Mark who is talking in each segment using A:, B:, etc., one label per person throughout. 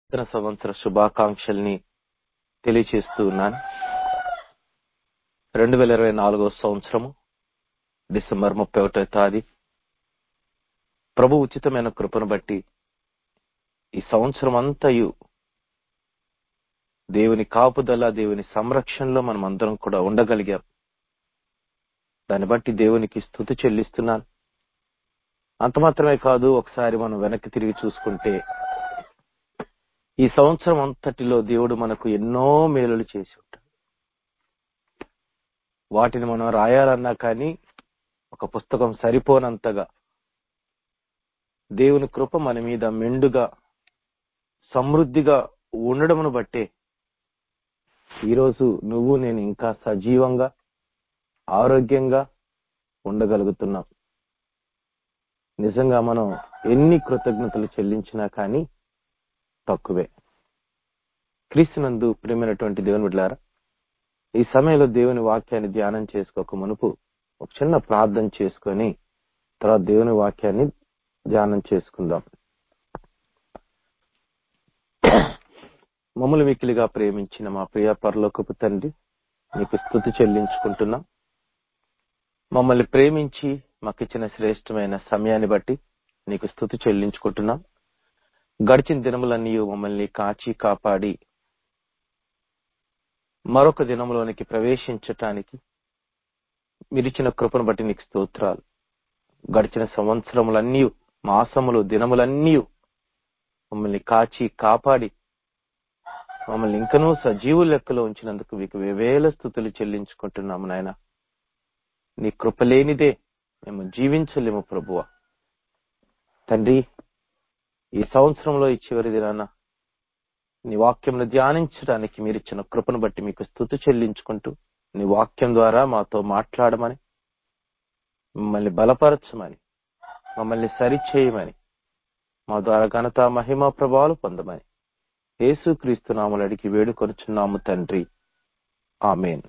A: నూతన సంవత్సర శుభాకాంక్షల్ని తెలియచేస్తూ ఉన్నాను రెండు వేల ఇరవై నాలుగో సంవత్సరము డిసెంబర్ ముప్పై ఒకటో తేదీ ప్రభు ఉచితమైన కృపను బట్టి ఈ సంవత్సరం అంతయు దేవుని కాపుదల దేవుని సంరక్షణలో మనం అందరం కూడా ఉండగలిగాం దాన్ని బట్టి దేవునికి స్థుతి చెల్లిస్తున్నాను అంత మాత్రమే కాదు ఒకసారి మనం వెనక్కి తిరిగి చూసుకుంటే ఈ సంవత్సరం అంతటిలో దేవుడు మనకు ఎన్నో మేలులు చేసి ఉంటాడు వాటిని మనం రాయాలన్నా కానీ ఒక పుస్తకం సరిపోనంతగా దేవుని కృప మన మీద మెండుగా సమృద్ధిగా ఉండడమును బట్టే ఈరోజు నువ్వు నేను ఇంకా సజీవంగా ఆరోగ్యంగా ఉండగలుగుతున్నాం నిజంగా మనం ఎన్ని కృతజ్ఞతలు చెల్లించినా కానీ తక్కువే క్రీస్తునందు ప్రియమైనటువంటి దేవుని బిడ్డారా ఈ సమయంలో దేవుని వాక్యాన్ని ధ్యానం చేసుకోక మునుపు ఒక చిన్న ప్రార్థన చేసుకొని తర్వాత దేవుని వాక్యాన్ని ధ్యానం చేసుకుందాం మమ్మల్ని మిక్కిలిగా ప్రేమించిన మా ప్రియ పరలోకపు తండ్రి నీకు స్థుతి చెల్లించుకుంటున్నాం మమ్మల్ని ప్రేమించి మాకు ఇచ్చిన శ్రేష్టమైన సమయాన్ని బట్టి నీకు స్థుతి చెల్లించుకుంటున్నాం గడిచిన దినములన్నీ మమ్మల్ని కాచి కాపాడి మరొక దినంలోనికి ప్రవేశించటానికి మీరిచ్చిన కృపను బట్టి నీకు స్తోత్రాలు గడిచిన సంవత్సరములన్నీ మాసములు దినములన్నీ మమ్మల్ని కాచి కాపాడి మమ్మల్ని ఇంకనూ సజీవు లెక్కలో ఉంచినందుకు మీకు వేవేల స్థుతులు చెల్లించుకుంటున్నాము నాయన నీ కృప లేనిదే మేము జీవించలేము ప్రభువ తండ్రి ఈ సంవత్సరంలో ఈ చివరి దినాన నీ వాక్యంను ధ్యానించడానికి మీరు ఇచ్చిన కృపను బట్టి మీకు స్థుతి చెల్లించుకుంటూ నీ వాక్యం ద్వారా మాతో మాట్లాడమని మమ్మల్ని బలపరచమని మమ్మల్ని సరిచేయమని మా ద్వారా ఘనత మహిమ ప్రభావాలు పొందమని యేసు క్రీస్తు నామలు అడిగి వేడుకొనుచున్నాము తండ్రి ఆమెన్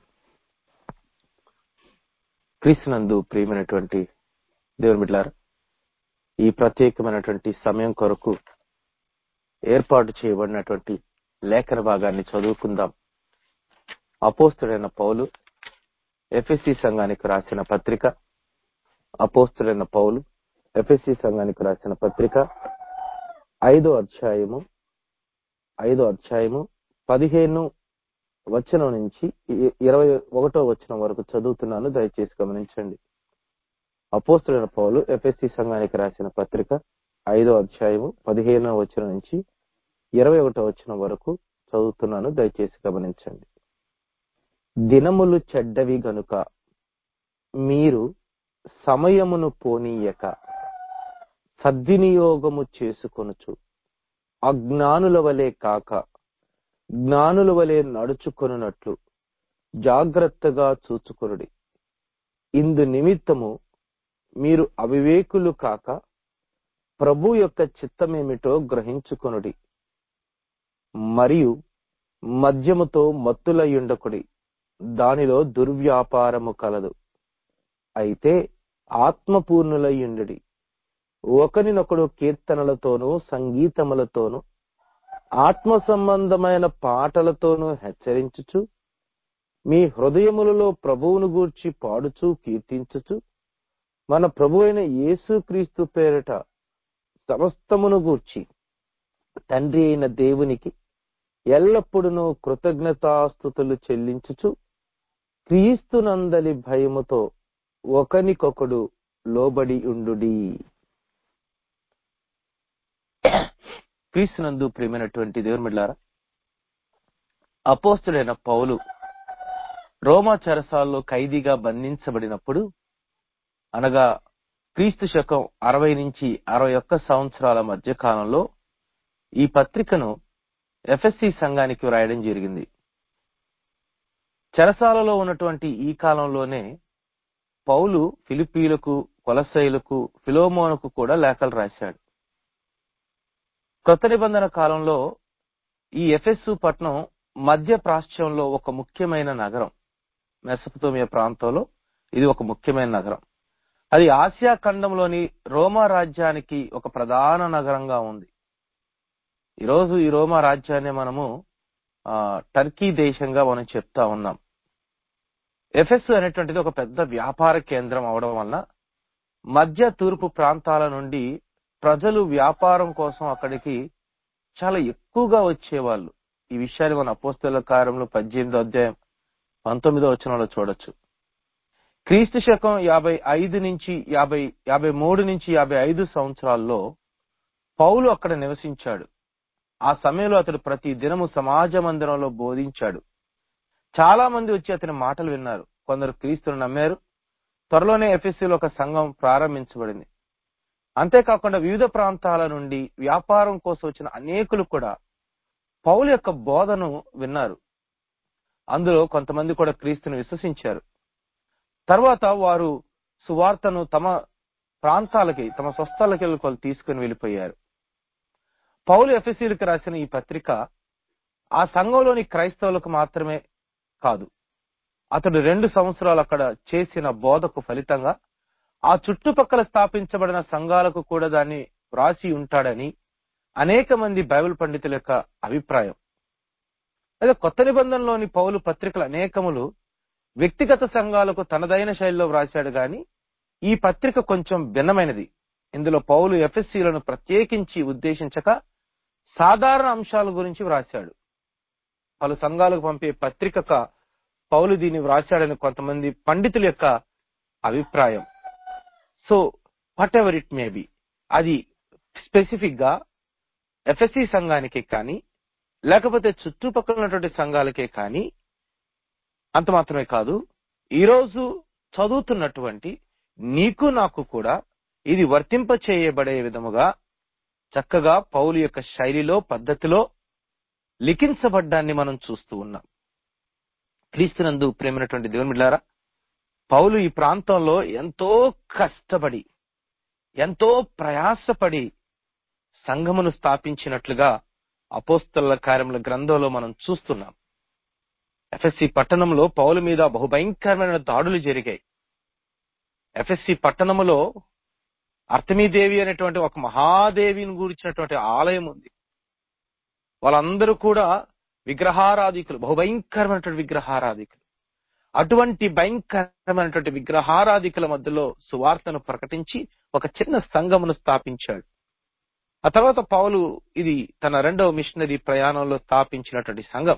A: క్రీస్తునందు ప్రియమైనటువంటి దేవుని బిడ్డారా ఈ ప్రత్యేకమైనటువంటి సమయం కొరకు ఏర్పాటు చేయబడినటువంటి లేఖన భాగాన్ని చదువుకుందాం అపోస్తుడైన పౌలు ఎఫ్ఎస్సి సంఘానికి రాసిన పత్రిక అపోస్తుడైన పౌలు ఎఫ్ఎస్సి సంఘానికి రాసిన పత్రిక ఐదో అధ్యాయము ఐదో అధ్యాయము పదిహేను వచనం నుంచి ఇరవై ఒకటో వచనం వరకు చదువుతున్నాను దయచేసి గమనించండి అపోస్తులైన పౌలు ఎఫ్ఎస్సి సంఘానికి రాసిన పత్రిక ఐదో అధ్యాయము పదిహేనో వచనం నుంచి ఇరవై ఒకటో వచనం వరకు చదువుతున్నాను దయచేసి గమనించండి దినములు చెడ్డవి గనుక మీరు సమయమును పోనీయక సద్వినియోగము చేసుకొనుచు అజ్ఞానుల వలె కాక జ్ఞానుల వలె నడుచుకొనున్నట్లు జాగ్రత్తగా చూచుకొనుడి ఇందు నిమిత్తము మీరు అవివేకులు కాక ప్రభు యొక్క చిత్తమేమిటో గ్రహించుకొనుడి మరియు మద్యముతో మత్తులయ్యుండకుడి దానిలో దుర్వ్యాపారము కలదు అయితే ఆత్మపూర్ణులయ్యుండుడి ఒకరినొకడు కీర్తనలతోనూ సంగీతములతోనూ ఆత్మ సంబంధమైన పాటలతోనూ హెచ్చరించుచు మీ హృదయములలో ప్రభువును గూర్చి పాడుచు కీర్తించుచు మన ప్రభు అయిన యేసుక్రీస్తు పేరిట సమస్తమును గూర్చి తండ్రి అయిన దేవునికి ఎల్లప్పుడూ కృతజ్ఞతాస్థుతులు చెల్లించుచు క్రీస్తునందలి భయముతో ఒకనికొకడు లోబడి ఉండు క్రీస్తునందు ప్రియమైనటువంటి దేవుని మిడ్లారా అపోస్తుడైన పౌలు రోమా చెరసాల్లో ఖైదీగా బంధించబడినప్పుడు అనగా క్రీస్తు శకం అరవై నుంచి అరవై ఒక్క సంవత్సరాల మధ్య కాలంలో ఈ పత్రికను ఎఫ్ఎస్సి సంఘానికి వ్రాయడం జరిగింది చెరసాలలో ఉన్నటువంటి ఈ కాలంలోనే పౌలు ఫిలిపీలకు కొలసైలకు ఫిలోమోనుకు కూడా లేఖలు రాశాడు కొత్త నిబంధన కాలంలో ఈ ఎఫెస్సు పట్నం మధ్య ప్రాశ్చ్యంలో ఒక ముఖ్యమైన నగరం మెసపతోమియా ప్రాంతంలో ఇది ఒక ముఖ్యమైన నగరం అది ఆసియా ఖండంలోని రోమా రాజ్యానికి ఒక ప్రధాన నగరంగా ఉంది ఈరోజు ఈ రోమా రాజ్యాన్ని మనము ఆ, టర్కీ దేశంగా మనం చెప్తా ఉన్నాం ఎఫెస్ అనేటువంటిది ఒక పెద్ద వ్యాపార కేంద్రం అవడం వలన మధ్య తూర్పు ప్రాంతాల నుండి ప్రజలు వ్యాపారం కోసం అక్కడికి చాలా ఎక్కువగా వచ్చేవాళ్ళు ఈ విషయాన్ని మన అపోస్తల కార్యంలో పద్దెనిమిదో అధ్యాయం పంతొమ్మిదో వచనంలో చూడొచ్చు క్రీస్తు శకం యాభై ఐదు నుంచి యాభై యాభై మూడు నుంచి యాభై ఐదు సంవత్సరాల్లో పౌలు అక్కడ నివసించాడు ఆ సమయంలో అతడు ప్రతి దినము సమాజ మందిరంలో బోధించాడు చాలా మంది వచ్చి అతని మాటలు విన్నారు కొందరు క్రీస్తును నమ్మారు త్వరలోనే ఎఫ్ఎస్సీలో ఒక సంఘం ప్రారంభించబడింది అంతేకాకుండా వివిధ ప్రాంతాల నుండి వ్యాపారం కోసం వచ్చిన అనేకులు కూడా పౌలు యొక్క బోధను విన్నారు అందులో కొంతమంది కూడా క్రీస్తుని విశ్వసించారు తర్వాత వారు సువార్తను తమ ప్రాంతాలకి తమ స్వస్థలకి వాళ్ళు తీసుకుని వెళ్ళిపోయారు పౌలు ఎఫ్ఎస్సీలకు రాసిన ఈ పత్రిక ఆ సంఘంలోని క్రైస్తవులకు మాత్రమే కాదు అతడు రెండు సంవత్సరాలు అక్కడ చేసిన బోధకు ఫలితంగా ఆ చుట్టుపక్కల స్థాపించబడిన సంఘాలకు కూడా దాన్ని వ్రాసి ఉంటాడని అనేక మంది బైబిల్ పండితుల యొక్క అభిప్రాయం అదే కొత్త నిబంధనలోని పౌలు పత్రికలు అనేకములు వ్యక్తిగత సంఘాలకు తనదైన శైలిలో వ్రాశాడు గాని ఈ పత్రిక కొంచెం భిన్నమైనది ఇందులో పౌలు ఎఫ్ఎస్సీలను ప్రత్యేకించి ఉద్దేశించక సాధారణ అంశాల గురించి వ్రాశాడు పలు సంఘాలకు పంపే పత్రికక పౌలు దీన్ని వ్రాశాడని కొంతమంది పండితుల యొక్క అభిప్రాయం so whatever it may be అది స్పెసిఫిక్ గా ఎఫ్ఎస్సి సంఘానికి కానీ లేకపోతే చుట్టుపక్కల ఉన్నటువంటి సంఘాలకే కానీ అంత మాత్రమే కాదు ఈరోజు చదువుతున్నటువంటి నీకు నాకు కూడా ఇది వర్తింప చేయబడే విధముగా చక్కగా పౌలు యొక్క శైలిలో పద్ధతిలో లిఖించబడ్డాన్ని మనం చూస్తూ ఉన్నాం క్రీస్తునందు ప్రేమైనటువంటి దేవుని బిడ్డారా పౌలు ఈ ప్రాంతంలో ఎంతో కష్టపడి ఎంతో ప్రయాసపడి సంఘమును స్థాపించినట్లుగా అపోస్తల కార్యముల గ్రంథంలో మనం చూస్తున్నాం ఎఫ్ఎస్సి పట్టణంలో పౌలు మీద బహుభయంకరమైన దాడులు జరిగాయి ఎఫ్ఎస్సి పట్టణములో అర్తమీదేవి అనేటువంటి ఒక మహాదేవిని గురించినటువంటి ఆలయం ఉంది వాళ్ళందరూ కూడా విగ్రహారాధికులు బహుభయంకరమైనటువంటి విగ్రహారాధికులు అటువంటి భయంకరమైనటువంటి విగ్రహారాధికుల మధ్యలో సువార్తను ప్రకటించి ఒక చిన్న సంఘమును స్థాపించాడు ఆ తర్వాత పౌలు ఇది తన రెండవ మిషనరీ ప్రయాణంలో స్థాపించినటువంటి సంఘం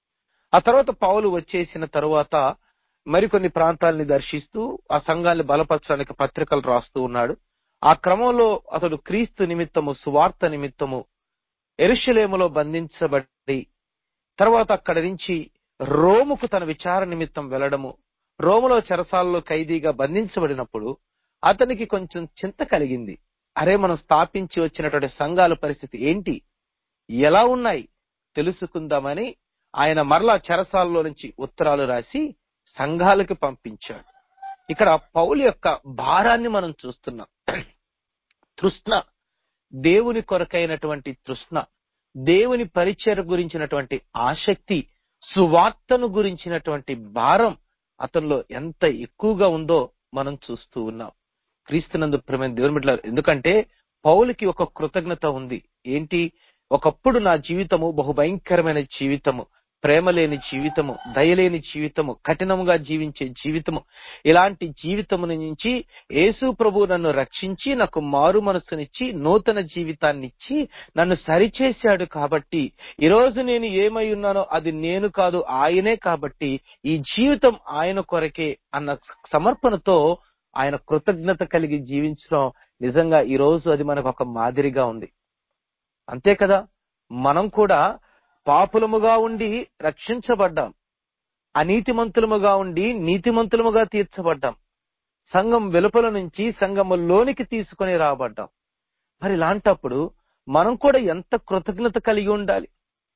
A: ఆ తర్వాత పౌలు వచ్చేసిన తరువాత మరికొన్ని ప్రాంతాలని దర్శిస్తూ ఆ సంఘాన్ని బలపరచడానికి పత్రికలు రాస్తూ ఉన్నాడు ఆ క్రమంలో అతడు క్రీస్తు నిమిత్తము సువార్త నిమిత్తము ఎరుషలేములో బంధించబడి తర్వాత అక్కడి నుంచి రోముకు తన విచార నిమిత్తం వెళ్లడము రోములో చెరసాలలో ఖైదీగా బంధించబడినప్పుడు అతనికి కొంచెం చింత కలిగింది అరే మనం స్థాపించి వచ్చినటువంటి సంఘాల పరిస్థితి ఏంటి ఎలా ఉన్నాయి తెలుసుకుందామని ఆయన మరలా చెరసాలలో నుంచి ఉత్తరాలు రాసి సంఘాలకు పంపించాడు ఇక్కడ పౌలు యొక్క భారాన్ని మనం చూస్తున్నాం తృష్ణ దేవుని కొరకైనటువంటి తృష్ణ దేవుని పరిచయ గురించినటువంటి ఆసక్తి సువార్తను గురించినటువంటి భారం అతనిలో ఎంత ఎక్కువగా ఉందో మనం చూస్తూ ఉన్నాం క్రీస్తునందు ప్రేమ దేవుని బిడ్డలారా, ఎందుకంటే పౌలుకి ఒక కృతజ్ఞత ఉంది ఏంటి ఒకప్పుడు నా జీవితము బహుభయంకరమైన జీవితము ప్రేమ లేని జీవితము దయలేని జీవితము కఠినముగా జీవించే జీవితము ఇలాంటి జీవితము నుంచి యేసు ప్రభు నన్ను రక్షించి నాకు మారు మనసునిచ్చి నూతన జీవితాన్ని ఇచ్చి నన్ను సరిచేశాడు కాబట్టి ఈ రోజు నేను ఏమై ఉన్నానో అది నేను కాదు ఆయనే కాబట్టి ఈ జీవితం ఆయన కొరకే అన్న సమర్పణతో ఆయన కృతజ్ఞత కలిగి జీవించడం నిజంగా ఈ రోజు అది మనకు ఒక మాదిరిగా ఉంది అంతే కదా మనం కూడా పాపులముగా ఉండి రక్షించబడ్డాం అనీతిమంతులముగా ఉండి నీతిమంతులముగా తీర్చబడ్డాం సంఘం వెలుపల నుంచి సంఘములోనికి తీసుకొని రాబడ్డాం మరి ఇలాంటప్పుడు మనం కూడా ఎంత కృతజ్ఞత కలిగి ఉండాలి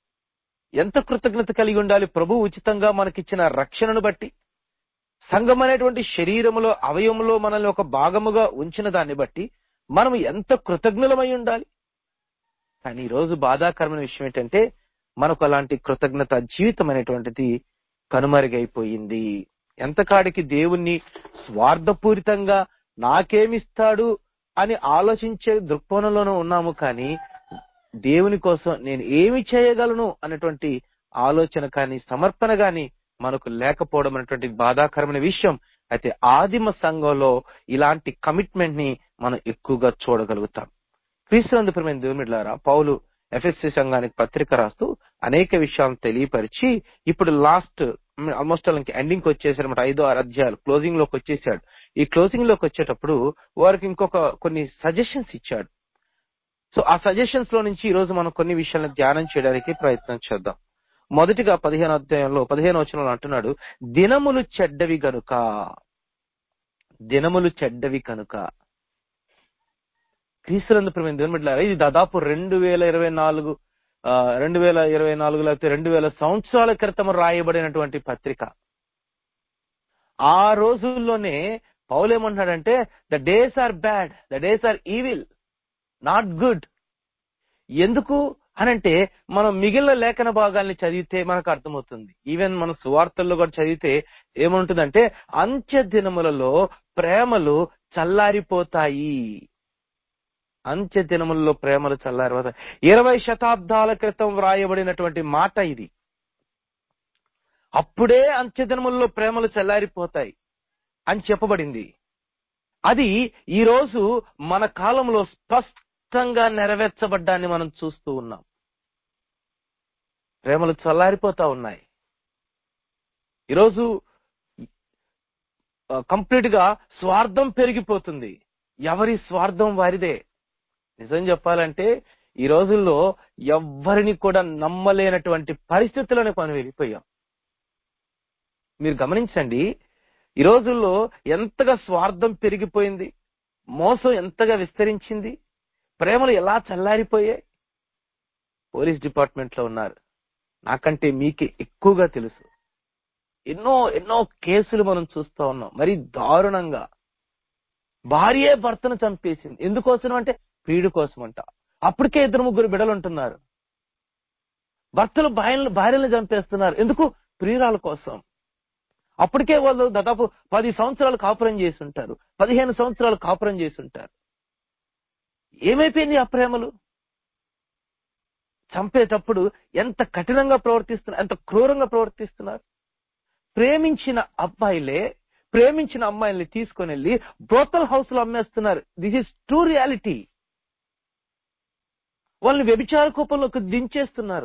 A: ఎంత కృతజ్ఞత కలిగి ఉండాలి ప్రభు ఉచితంగా మనకిచ్చిన రక్షణను బట్టి సంఘం అనేటువంటి శరీరములో అవయములో మనల్ని ఒక భాగముగా ఉంచిన దాన్ని బట్టి మనం ఎంత కృతజ్ఞులమై ఉండాలి కానీ ఈ రోజు బాధాకరమైన విషయం ఏంటంటే మనకు అలాంటి కృతజ్ఞత జీవితం అనేటువంటిది కనుమరుగైపోయింది ఎంతకాడికి దేవుణ్ణి స్వార్థపూరితంగా నాకేమిస్తాడు అని ఆలోచించే దృక్కోణంలోనూ ఉన్నాము కానీ దేవుని కోసం నేను ఏమి చేయగలను అన్నటువంటి ఆలోచన కానీ సమర్పణ గాని మనకు లేకపోవడం అనేటువంటి బాధాకరమైన విషయం అయితే ఆదిమ సంఘంలో ఇలాంటి కమిట్మెంట్ ని మనం ఎక్కువగా చూడగలుగుతాం క్రీస్తునందుపరమైన దేవుమిడ్లారా పౌలు ఎఫ్ఎస్సి సంఘానికి పత్రిక రాస్తూ అనేక విషయాలను తెలియపరిచి ఇప్పుడు లాస్ట్ ఆల్మోస్ట్ వాళ్ళకి ఎండింగ్ వచ్చేసారన్నమాట ఐదో ఆరు అధ్యాయాలు క్లోజింగ్ లోకి వచ్చేసాడు ఈ క్లోజింగ్ లోకి వచ్చేటప్పుడు వారికి ఇంకొక కొన్ని సజెషన్స్ ఇచ్చాడు సో ఆ సజెషన్స్ లో నుంచి ఈ రోజు మనం కొన్ని విషయాలను ధ్యానం చేయడానికి ప్రయత్నం చేద్దాం మొదటిగా పదిహేను అధ్యాయంలో పదిహేను వచనంలో అంటున్నాడు దినములు చెడ్డవి గనుక దినములు చెడ్డవి కనుక క్రీస్తులందు ప్రేమ దేవుని బిడ్డలారా, ఇది దాదాపు రెండు వేల ఇరవై నాలుగు ఆ, రెండు వేల ఇరవై నాలుగు లేకపోతే రెండు వేల సంవత్సరాల క్రితం రాయబడినటువంటి పత్రిక ఆ రోజుల్లోనే పౌలేమంటున్నాడంటే the days are bad the days are evil not good ఎందుకు అనంటే మనం మిగిలిన లేఖన భాగాల్ని చదివితే మనకు అర్థమవుతుంది ఈవెన్ మన సువార్తల్లో కూడా చదివితే ఏముంటుందంటే అంత్య దినములలో ప్రేమలు చల్లారిపోతాయి అంత్య దినములలో ప్రేమలు చల్లారిపోతాయి ఇరవై శతాబ్దాల క్రితం వ్రాయబడినటువంటి మాట ఇది అప్పుడే అంత్య దినములలో ప్రేమలు చల్లారిపోతాయి అని చెప్పబడింది అది ఈ రోజు మన కాలంలో స్పష్టంగా నెరవేర్చబడ్డాన్ని మనం చూస్తూ ఉన్నాం ప్రేమలు చల్లారిపోతా ఉన్నాయి ఈరోజు కంప్లీట్ గా స్వార్థం పెరిగిపోతుంది ఎవరి స్వార్థం వారిదే నిజం చెప్పాలంటే ఈ రోజుల్లో ఎవ్వరిని కూడా నమ్మలేనటువంటి పరిస్థితులను మనం వెళ్ళిపోయాం మీరు గమనించండి ఈ రోజుల్లో ఎంతగా స్వార్థం పెరిగిపోయింది మోసం ఎంతగా విస్తరించింది ప్రేమలు ఎలా చల్లారిపోయాయి పోలీస్ డిపార్ట్మెంట్ లో ఉన్నారు నాకంటే మీకే ఎక్కువగా తెలుసు ఎన్నో ఎన్నో కేసులు మనం చూస్తూ ఉన్నాం మరి దారుణంగా భార్యే భర్తను చంపేసింది ఎందుకోసం అంటే ప్రియుడి కోసం అంట అప్పటికే ఇద్దరు ముగ్గురు బిడలు ఉంటున్నారు భర్తలు భార్యలు భార్యలను చంపేస్తున్నారు ఎందుకు ప్రియురాల కోసం అప్పటికే వాళ్ళు దాదాపు పది సంవత్సరాలు కాపురం చేసి ఉంటారు పదిహేను సంవత్సరాలు కాపురం చేసి ఉంటారు ఏమైపోయింది ఆ ప్రేమలు చంపేటప్పుడు ఎంత కఠినంగా ప్రవర్తిస్తున్నారు ఎంత క్రూరంగా ప్రవర్తిస్తున్నారు ప్రేమించిన అబ్బాయిలే ప్రేమించిన అమ్మాయిల్ని తీసుకొని వెళ్ళి బ్రోతల్ హౌస్ లో అమ్మేస్తున్నారు దిస్ ఇస్ ట్రూ రియాలిటీ వాళ్ళని వ్యభిచార కూపంలోకి దించేస్తున్నారు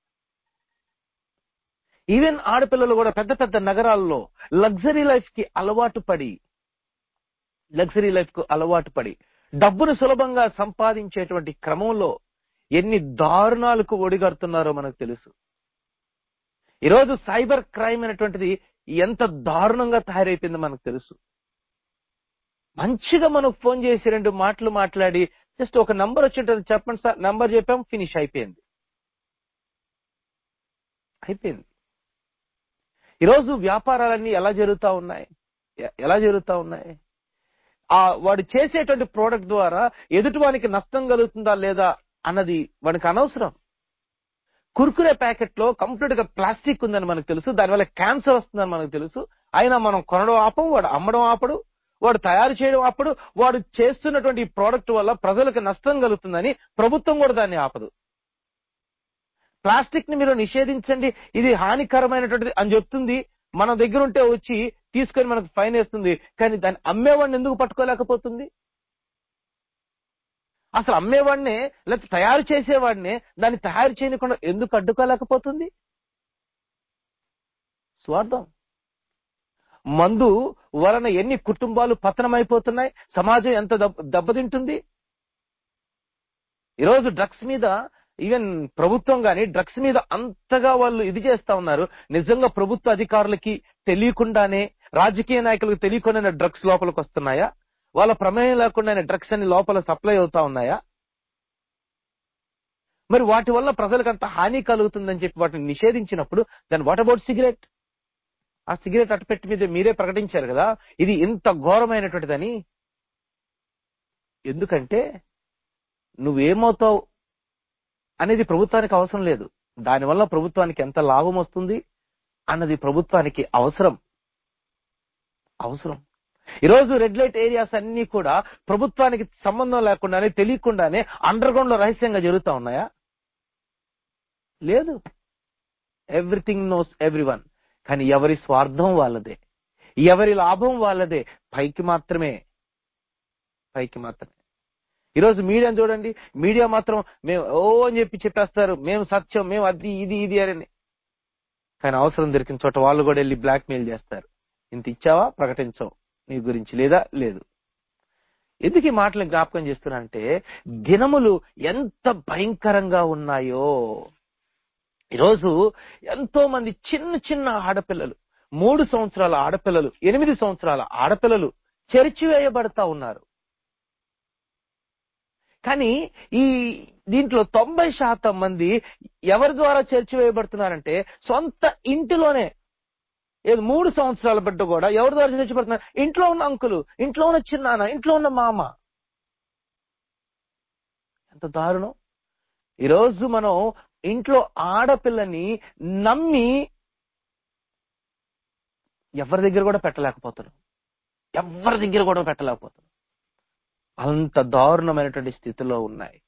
A: ఈవెన్ ఆడపిల్లలు కూడా పెద్ద పెద్ద నగరాల్లో లగ్జరీ లైఫ్ కి అలవాటు పడి లగ్జరీ లైఫ్ కు అలవాటు పడి డబ్బును సులభంగా సంపాదించేటువంటి క్రమంలో ఎన్ని దారుణాలకు ఒడిగడుతున్నారో మనకు తెలుసు ఈరోజు సైబర్ క్రైమ్ అనేటువంటిది ఎంత దారుణంగా తయారైపోయిందో మనకు తెలుసు మంచిగా మనకు ఫోన్ చేసి రెండు మాటలు మాట్లాడి జస్ట్ ఒక నంబర్ వచ్చి ఉంటుంది చెప్పండి సార్ నంబర్ చెప్పాం ఫినిష్ అయిపోయింది అయిపోయింది ఈరోజు వ్యాపారాలన్నీ ఎలా జరుగుతా ఉన్నాయి ఎ- ఎలా జరుగుతా ఉన్నాయి ఆ వాడు చేసేటువంటి ప్రోడక్ట్ ద్వారా ఎదుటివానికి నష్టం కలుగుతుందా లేదా అన్నది వానికి అనవసరం కుర్కురే ప్యాకెట్ లో కంప్లీట్ గా ప్లాస్టిక్ ఉందని మనకు తెలుసు దానివల్ల క్యాన్సర్ వస్తుందని మనకు తెలుసు అయినా మనం కొనడం ఆపం వాడు అమ్మడం ఆపడు వాడు తయారు చేయడం ఆపడు వాడు చేస్తున్నటువంటి ఈ ప్రోడక్ట్ వల్ల ప్రజలకు నష్టం కలుగుతుందని ప్రభుత్వం కూడా దాన్ని ఆపదు ప్లాస్టిక్ ని మీరు నిషేధించండి ఇది హానికరమైనటువంటిది అని చెప్తుంది మన దగ్గర ఉంటే వచ్చి తీసుకొని మనకు ఫైన్ వేస్తుంది కానీ దాన్ని అమ్మేవాడిని ఎందుకు పట్టుకోలేకపోతుంది అసలు అమ్మేవాడినే లేకపోతే తయారు చేసేవాడినే దాన్ని తయారు చేయకుండా ఎందుకు అడ్డుకోలేకపోతుంది స్వార్థం మందు వలన ఎన్ని కుటుంబాలు పతనమైపోతున్నాయి సమాజం ఎంత దెబ్బ- దెబ్బతింటుంది ఈరోజు డ్రగ్స్ మీద ఈవెన్ ప్రభుత్వం గాని డ్రగ్స్ మీద అంతగా వాళ్ళు ఇది చేస్తా ఉన్నారు నిజంగా ప్రభుత్వ అధికారులకి తెలియకుండానే రాజకీయ నాయకులకు తెలియకుండానే డ్రగ్స్ లోపలికి వస్తున్నాయా వాళ్ళ ప్రమేయం లేకుండానే డ్రగ్స్ అన్ని లోపల సప్లై అవుతా ఉన్నాయా మరి వాటి వల్ల ప్రజలకు అంత హాని కలుగుతుందని చెప్పి వాటిని నిషేధించినప్పుడు దాని వాట్ అబౌట్ సిగరెట్ ఆ సిగరెట్ అట్టపెట్టి మీద మీరే ప్రకటించారు కదా ఇది ఇంత ఘోరమైనటువంటిదని ఎందుకంటే నువ్వేమవుతావు అనేది ప్రభుత్వానికి అవసరం లేదు దానివల్ల ప్రభుత్వానికి ఎంత లాభం వస్తుంది అన్నది ప్రభుత్వానికి అవసరం అవసరం ఈ రోజు రెడ్ లైట్ ఏరియాస్ అన్ని కూడా ప్రభుత్వానికి సంబంధం లేకుండానే తెలియకుండానే అండర్ గ్రౌండ్ లో రహస్యంగా జరుగుతా ఉన్నాయా లేదు ఎవ్రీథింగ్ నోస్ ఎవ్రీ వన్ కానీ ఎవరి స్వార్థం వాళ్ళదే ఎవరి లాభం వాళ్ళదే పైకి మాత్రమే పైకి మాత్రమే ఈరోజు మీడియా చూడండి మీడియా మాత్రం మేము ఓ అని చెప్పి చెప్పేస్తారు మేము సత్యం మేము అది ఇది ఇది అని కానీ అవసరం దొరికిన చోట వాళ్ళు కూడా వెళ్ళి బ్లాక్ మెయిల్ చేస్తారు ఇంత ఇచ్చావా ప్రకటించవు నీ గురించి లేదా లేదు ఎందుకు ఈ మాటలు జ్ఞాపకం చేస్తున్నానంటే దినములు ఎంత భయంకరంగా ఉన్నాయో ఈరోజు ఎంతో మంది చిన్న చిన్న ఆడపిల్లలు మూడు సంవత్సరాల ఆడపిల్లలు ఎనిమిది సంవత్సరాల ఆడపిల్లలు చెరిచివేయబడతా ఉన్నారు కానీ ఈ దీంట్లో తొంభై శాతం మంది ఎవరి ద్వారా చేర్చివేయబడుతున్నారంటే సొంత ఇంటిలోనే ఏదో మూడు సంవత్సరాల బిడ్డ కూడా ఎవరి ద్వారా చేర్చబడుతున్నారు ఇంట్లో ఉన్న అంకులు ఇంట్లో ఉన్న చిన్నాన్న ఇంట్లో ఉన్న మామ ఎంత దారుణం ఈరోజు మనం ఇంట్లో ఆడపిల్లని నమ్మి ఎవరి దగ్గర కూడా పెట్టలేకపోతున్నాం ఎవరి దగ్గర కూడా పెట్టలేకపోతున్నాం అంత దారుణమైనటువంటి స్థితిలో ఉన్నాయి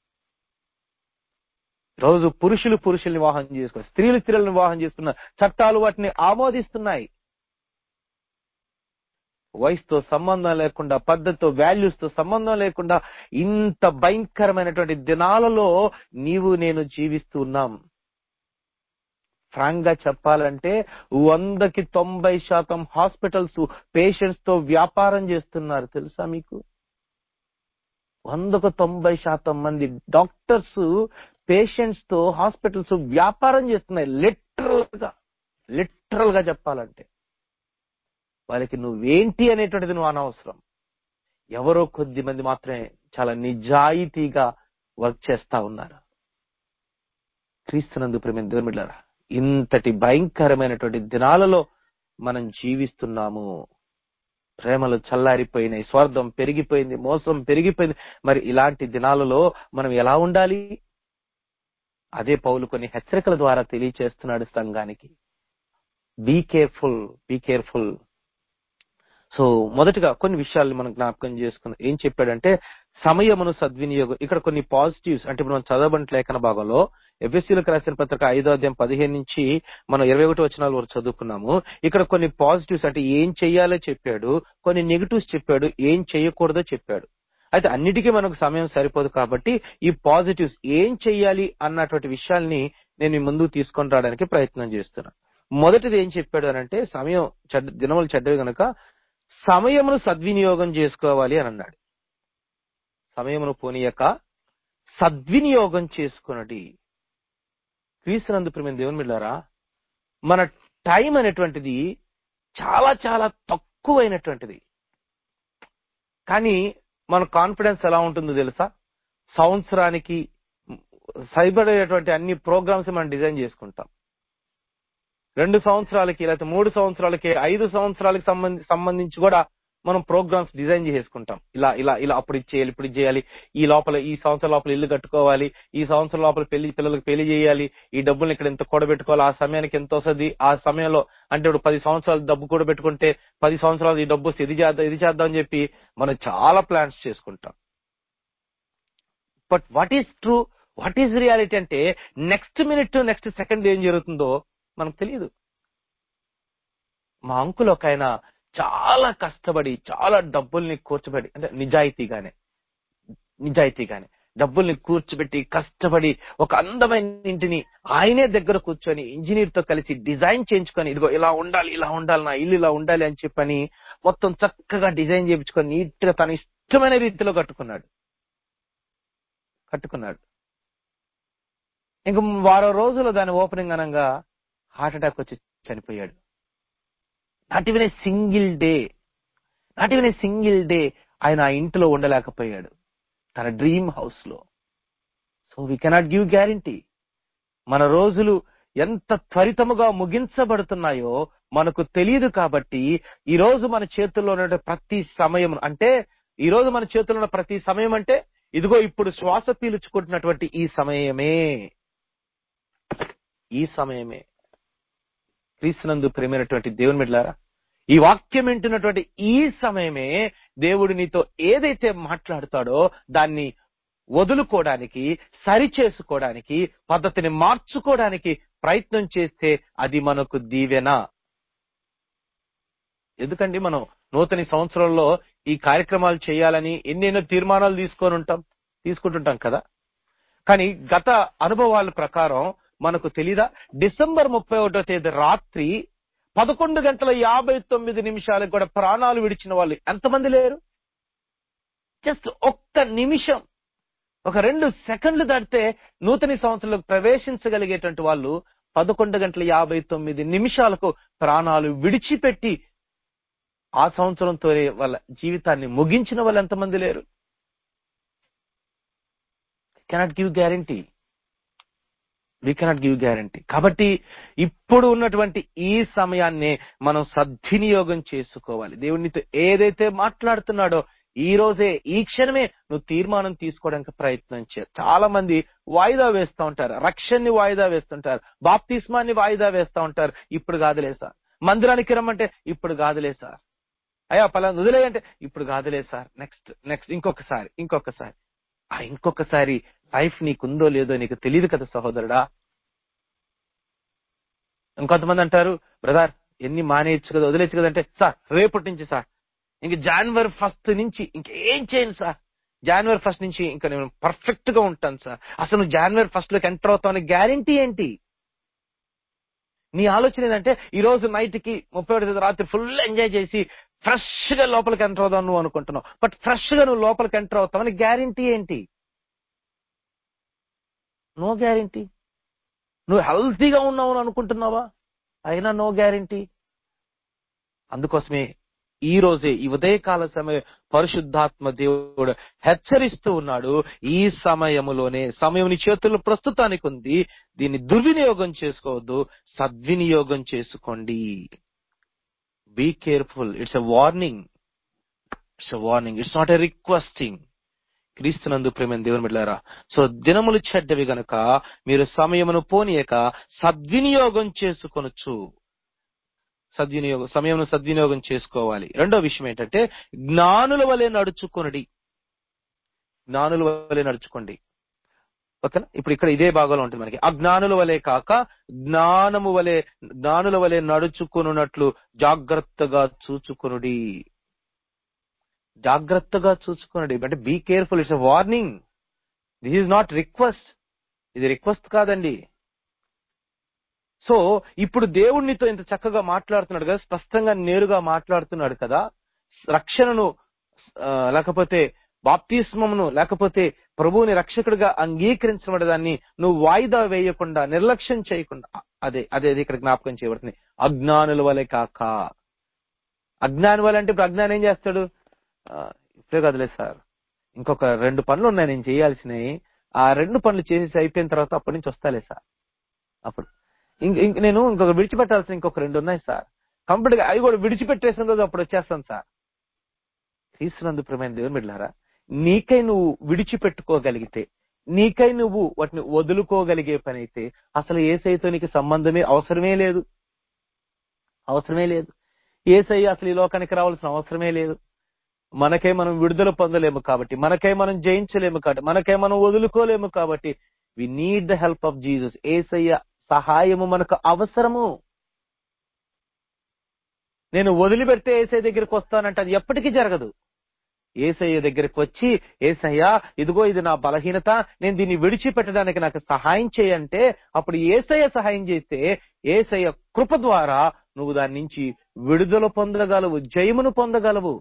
A: రోజు పురుషులు పురుషుల్ని వివాహం చేసుకున్నారు స్త్రీలు స్త్రీలను వివాహం చేసుకున్న చట్టాలు వాటిని ఆమోదిస్తున్నాయి వయసుతో సంబంధం లేకుండా పద్ధతితో వాల్యూస్ తో సంబంధం లేకుండా ఇంత భయంకరమైనటువంటి దినాలలో నీవు నేను జీవిస్తున్నాం ఫ్రాంక్ గా చెప్పాలంటే వందకి తొంభై శాతం హాస్పిటల్స్ పేషెంట్స్ తో వ్యాపారం చేస్తున్నారు తెలుసా మీకు వందకు తొంభై శాతం మంది డాక్టర్స్ పేషెంట్స్ తో హాస్పిటల్స్ వ్యాపారం చేస్తున్నాయి లిటరల్ గా లిటరల్ గా చెప్పాలంటే వాళ్ళకి నువ్వేంటి అనేటువంటిది నువ్వు అనవసరం ఎవరో కొద్ది మంది మాత్రమే చాలా నిజాయితీగా వర్క్ చేస్తా ఉన్నారు క్రీస్తునందు ప్రేమ దేవుమిళ్ళారా ఇంతటి భయంకరమైనటువంటి దినాలలో మనం జీవిస్తున్నాము ప్రేమలు చల్లారిపోయినాయి స్వార్థం పెరిగిపోయింది మోసం పెరిగిపోయింది మరి ఇలాంటి దినాలలో మనం ఎలా ఉండాలి అదే పౌలు కొన్ని హెచ్చరికల ద్వారా తెలియచేస్తున్నాడు సంఘానికి be careful be careful so మొదటగా కొన్ని విషయాలు మనం జ్ఞాపకం చేసుకున్నాం ఏం చెప్పాడంటే సమయమును సద్వినియోగం ఇక్కడ కొన్ని పాజిటివ్స్ అంటే ఇప్పుడు మనం చదవబడిన లేఖన భాగంలో ఎఫ్ఎస్సీలకు రాసిన పత్రిక ఐదో అధ్యాయం పదిహేను నుంచి మనం ఇరవై ఒకటి వచనాల వరకు చదువుకున్నాము ఇక్కడ కొన్ని పాజిటివ్స్ అంటే ఏం చెయ్యాలో చెప్పాడు కొన్ని నెగిటివ్స్ చెప్పాడు ఏం చేయకూడదో చెప్పాడు అయితే అన్నిటికీ మనకు సమయం సరిపోదు కాబట్టి ఈ పాజిటివ్స్ ఏం చెయ్యాలి అన్నటువంటి విషయాల్ని నేను మీ ముందుకు తీసుకొని రావడానికి ప్రయత్నం చేస్తున్నా మొదటిది ఏం చెప్పాడు అని అంటే సమయం చెడ్డ దినములు చెడ్డవి గనక సమయమును సద్వినియోగం చేసుకోవాలి అని అన్నాడు సమయమును పోనీయక సద్వినియోగం చేసుకున్నది క్రీస్తునందు ప్రేమ దేవుని మిళ్ళారా మన టైం అనేటువంటిది చాలా చాలా తక్కువైనటువంటిది కానీ మన కాన్ఫిడెన్స్ ఎలా ఉంటుందో తెలుసా సంవత్సరానికి సరిపడేటువంటి అన్ని ప్రోగ్రామ్స్ మనం డిజైన్ చేసుకుంటాం రెండు సంవత్సరాలకి లేకపోతే మూడు సంవత్సరాలకి ఐదు సంవత్సరాలకి సంబంధి సంబంధించి కూడా మనం ప్రోగ్రామ్స్ డిజైన్ చేసుకుంటాం ఇలా ఇలా ఇలా అప్పుడు ఇది చేయాలి ఇప్పుడు ఇది చేయాలి ఈ లోపల ఈ సంవత్సరం లోపల ఇల్లు కట్టుకోవాలి ఈ సంవత్సరం లోపల పెళ్లి పిల్లలకు పెళ్లి చేయాలి ఈ డబ్బుల్ని ఇక్కడ ఎంత కూడబెట్టుకోవాలి ఆ సమయానికి ఎంత వస్తుంది ఆ సమయంలో అంటే ఇప్పుడు పది సంవత్సరాలు డబ్బు కూడా పెట్టుకుంటే పది సంవత్సరాలు ఈ డబ్బు వస్తే ఇది చేద్దాం ఇది చేద్దాం అని చెప్పి మనం చాలా ప్లాన్స్ చేసుకుంటాం but what is true what is reality అంటే నెక్స్ట్ మినిట్ నెక్స్ట్ సెకండ్ ఏం జరుగుతుందో మనకు తెలియదు మా అంకుల్ ఒక ఆయన చాలా కష్టపడి చాలా డబ్బుల్ని కూర్చోబెట్టి అంటే నిజాయితీగానే నిజాయితీగానే డబ్బుల్ని కూర్చోబెట్టి కష్టపడి ఒక అందమైన ఇంటిని ఆయనే దగ్గర కూర్చొని ఇంజనీర్ తో కలిసి డిజైన్ చేయించుకొని ఇదిగో ఇలా ఉండాలి ఇలా ఉండాలి నా ఇల్లు ఇలా ఉండాలి అని చెప్పని మొత్తం చక్కగా డిజైన్ చేయించుకొని నీట్ గా తన ఇష్టమైన రీతిలో కట్టుకున్నాడు కట్టుకున్నాడు ఇంక వారం రోజులు దాని ఓపెనింగ్ అనగా హార్ట్ అటాక్ వచ్చి చనిపోయాడు not even a single day not even a single day ఆయన ఆ ఇంటిలో ఉండలేకపోయాడు తన డ్రీమ్ హౌస్ లో so we cannot give guarantee మన రోజులు ఎంత త్వరితముగా ముగించబడుతున్నాయో మనకు తెలియదు కాబట్టి ఈ రోజు మన చేతుల్లో ఉన్న ప్రతి సమయం అంటే ఈ రోజు మన చేతుల్లో ఉన్న ప్రతి సమయం అంటే ఇదిగో ఇప్పుడు శ్వాస పీల్చుకుంటున్నటువంటి ఈ సమయమే ఈ సమయమే క్రీస్తునందు ప్రేమైనటువంటి దేవుని మిడ్లారా ఈ వాక్యం వింటున్నటువంటి ఈ సమయమే దేవుడు నీతో ఏదైతే మాట్లాడతాడో దాన్ని వదులుకోవడానికి సరి చేసుకోవడానికి పద్ధతిని మార్చుకోవడానికి ప్రయత్నం చేస్తే అది మనకు దీవెన ఎందుకండి మనం నూతన సంవత్సరంలో ఈ కార్యక్రమాలు చేయాలని ఎన్నెన్నో తీర్మానాలు తీసుకొని ఉంటాం తీసుకుంటుంటాం కదా కానీ గత అనుభవాల ప్రకారం మనకు తెలీదా డిసెంబర్ ముప్పై ఒకటో తేదీ రాత్రి పదకొండు గంటల యాభై తొమ్మిది నిమిషాలకు కూడా ప్రాణాలు విడిచిన వాళ్ళు ఎంతమంది లేరు జస్ట్ ఒక్క నిమిషం ఒక రెండు సెకండ్లు దాటితే నూతన సంవత్సరంలోకి ప్రవేశించగలిగేటువంటి వాళ్ళు పదకొండు గంటల యాభై తొమ్మిది నిమిషాలకు ప్రాణాలు విడిచిపెట్టి ఆ సంవత్సరంతోనే వాళ్ళ జీవితాన్ని ముగించిన వాళ్ళు ఎంతమంది లేరు cannot give guarantee we cannot give guarantee కాబట్టి ఇప్పుడు ఉన్నటువంటి ఈ సమయాన్ని మనం సద్వినియోగం చేసుకోవాలి దేవునితో ఏదైతే మాట్లాడుతున్నాడో ఈ రోజే ఈ క్షణమే నువ్వు తీర్మానం తీసుకోవడానికి ప్రయత్నం చే చాలా మంది వాయిదా వేస్తూ ఉంటారు రక్షణని వాయిదా వేస్తుంటారు బాప్తిస్మాన్ని వాయిదా వేస్తూ ఉంటారు ఇప్పుడు కాదులే సార్ మందిరానికి రమ్మంటే ఇప్పుడు కాదులే సార్ అయ్యా పలానా వదిలేయంటే ఇప్పుడు కాదులే సార్ నెక్స్ట్ నెక్స్ట్ ఇంకొకసారి ఇంకొకసారి ఆ ఇంకొకసారి లైఫ్ నీకుందో లేదో నీకు తెలియదు కదా సహోదరుడా ఇంకొంతమంది అంటారు బ్రదర్ ఎన్ని మానేయచ్చు కదా వదిలేచ్చు కదా అంటే సార్ రేపటి నుంచి సార్ ఇంక జనవరి ఫస్ట్ నుంచి ఇంకేం చేయను సార్ జనవరి ఫస్ట్ నుంచి ఇంకా నేను పర్ఫెక్ట్ గా ఉంటాను సార్ అసలు నువ్వు జనవరి ఫస్ట్ లోకి ఎంటర్ అవుతావు గ్యారంటీ ఏంటి నీ ఆలోచన ఏంటంటే ఈ రోజు నైట్ కి ముప్పై ఒకటి రాత్రి ఫుల్ ఎంజాయ్ చేసి ఫ్రెష్ గా లోపలికి ఎంటర్ అవుదాం నువ్వు అనుకుంటున్నావు బట్ ఫ్రెష్ గా నువ్వు లోపలికి ఎంటర్ అవుతావని గ్యారంటీ ఏంటి నో గ్యారంటీ నువ్వు హెల్తీగా ఉన్నావు అని అనుకుంటున్నావా అయినా నో గ్యారంటీ అందుకోసమే ఈ రోజే ఈ ఉదయకాల సమయం పరిశుద్ధాత్మ దేవుడు హెచ్చరిస్తూ ఉన్నాడు ఈ సమయములోనే సమయం నీ చేతుల్లో ప్రస్తుతానికి ఉంది దీన్ని దుర్వినియోగం చేసుకోవద్దు సద్వినియోగం చేసుకోండి be careful it's a warning it's a warning it's not a requesting క్రీస్తునందు ప్రేమ దేవుని బిడ్డారా సో దినములు చెడ్డవి గనుక మీరు సమయమును పోనీయక సద్వినియోగం చేసుకొనొచ్చు సద్వినియోగం సమయం సద్వినియోగం చేసుకోవాలి రెండో విషయం ఏంటంటే జ్ఞానుల వలె నడుచుకొనడి జ్ఞానుల వలె నడుచుకోండి ఓకేనా ఇప్పుడు ఇక్కడ ఇదే భాగంలో ఉంటుంది మనకి అజ్ఞానుల వలె కాక జ్ఞానము వలె జ్ఞానుల వలె నడుచుకున్నట్లు జాగ్రత్తగా చూచుకొనుడి జాగ్రత్తగా చూసుకున్నాడు అంటే be careful it's warning this is not request ఇది రిక్వెస్ట్ కాదండి సో ఇప్పుడు దేవుడినితో ఇంత చక్కగా మాట్లాడుతున్నాడు కదా స్పష్టంగా నేరుగా మాట్లాడుతున్నాడు కదా రక్షణను ఆ, లేకపోతే బాప్తిస్మమును లేకపోతే ప్రభువుని రక్షకుడిగా అంగీకరించబడే దాన్ని నువ్వు వాయిదా వేయకుండా నిర్లక్ష్యం చేయకుండా అదే అదే అది ఇక్కడ జ్ఞాపకం చేయబడుతుంది అజ్ఞానుల వలె కాక అజ్ఞాని వలె అంటే ఇప్పుడు అజ్ఞానం ఏం చేస్తాడు ఆ, ఇప్పుడే కదలే సార్ ఇంకొక రెండు పనులు ఉన్నాయి నేను చేయాల్సినవి ఆ రెండు పనులు చేసేసి అయిపోయిన తర్వాత అప్పటి నుంచి వస్తాలే సార్ అప్పుడు ఇంక ఇంక నేను ఇంకొక విడిచిపెట్టాల్సిన ఇంకొక రెండు ఉన్నాయి సార్ కంప్లీట్ గా అవి కూడా విడిచిపెట్టేసిన రోజు అప్పుడు వచ్చేస్తాను సార్ తీసుకున్నందుకు ప్రేమైన దేవుని బిడ్డారా నీకై నువ్వు విడిచిపెట్టుకోగలిగితే నీకై నువ్వు వాటిని వదులుకోగలిగే పని అయితే అసలు ఏసైతో నీకు సంబంధమే అవసరమే లేదు అవసరమే లేదు ఏసై అసలు ఈ లోకానికి రావాల్సిన అవసరమే లేదు మనకై మనం విడుదల పొందలేము కాబట్టి మనకై మనం జయించలేము కాబట్టి మనకై మనం వదులుకోలేము కాబట్టి we need the help of Jesus ఏసయ్య సహాయము మనకు అవసరము నేను వదిలిపెడితే ఏసై దగ్గరికి వస్తానంటే అది ఎప్పటికీ జరగదు ఏసయ్య దగ్గరికి వచ్చి ఏసయ్య ఇదిగో ఇది నా బలహీనత నేను దీన్ని విడిచిపెట్టడానికి నాకు సహాయం చేయంటే అప్పుడు ఏసయ్య సహాయం చేస్తే ఏసయ్య కృప ద్వారా నువ్వు దాని నుంచి విడుదల పొందగలవు జయమును పొందగలవు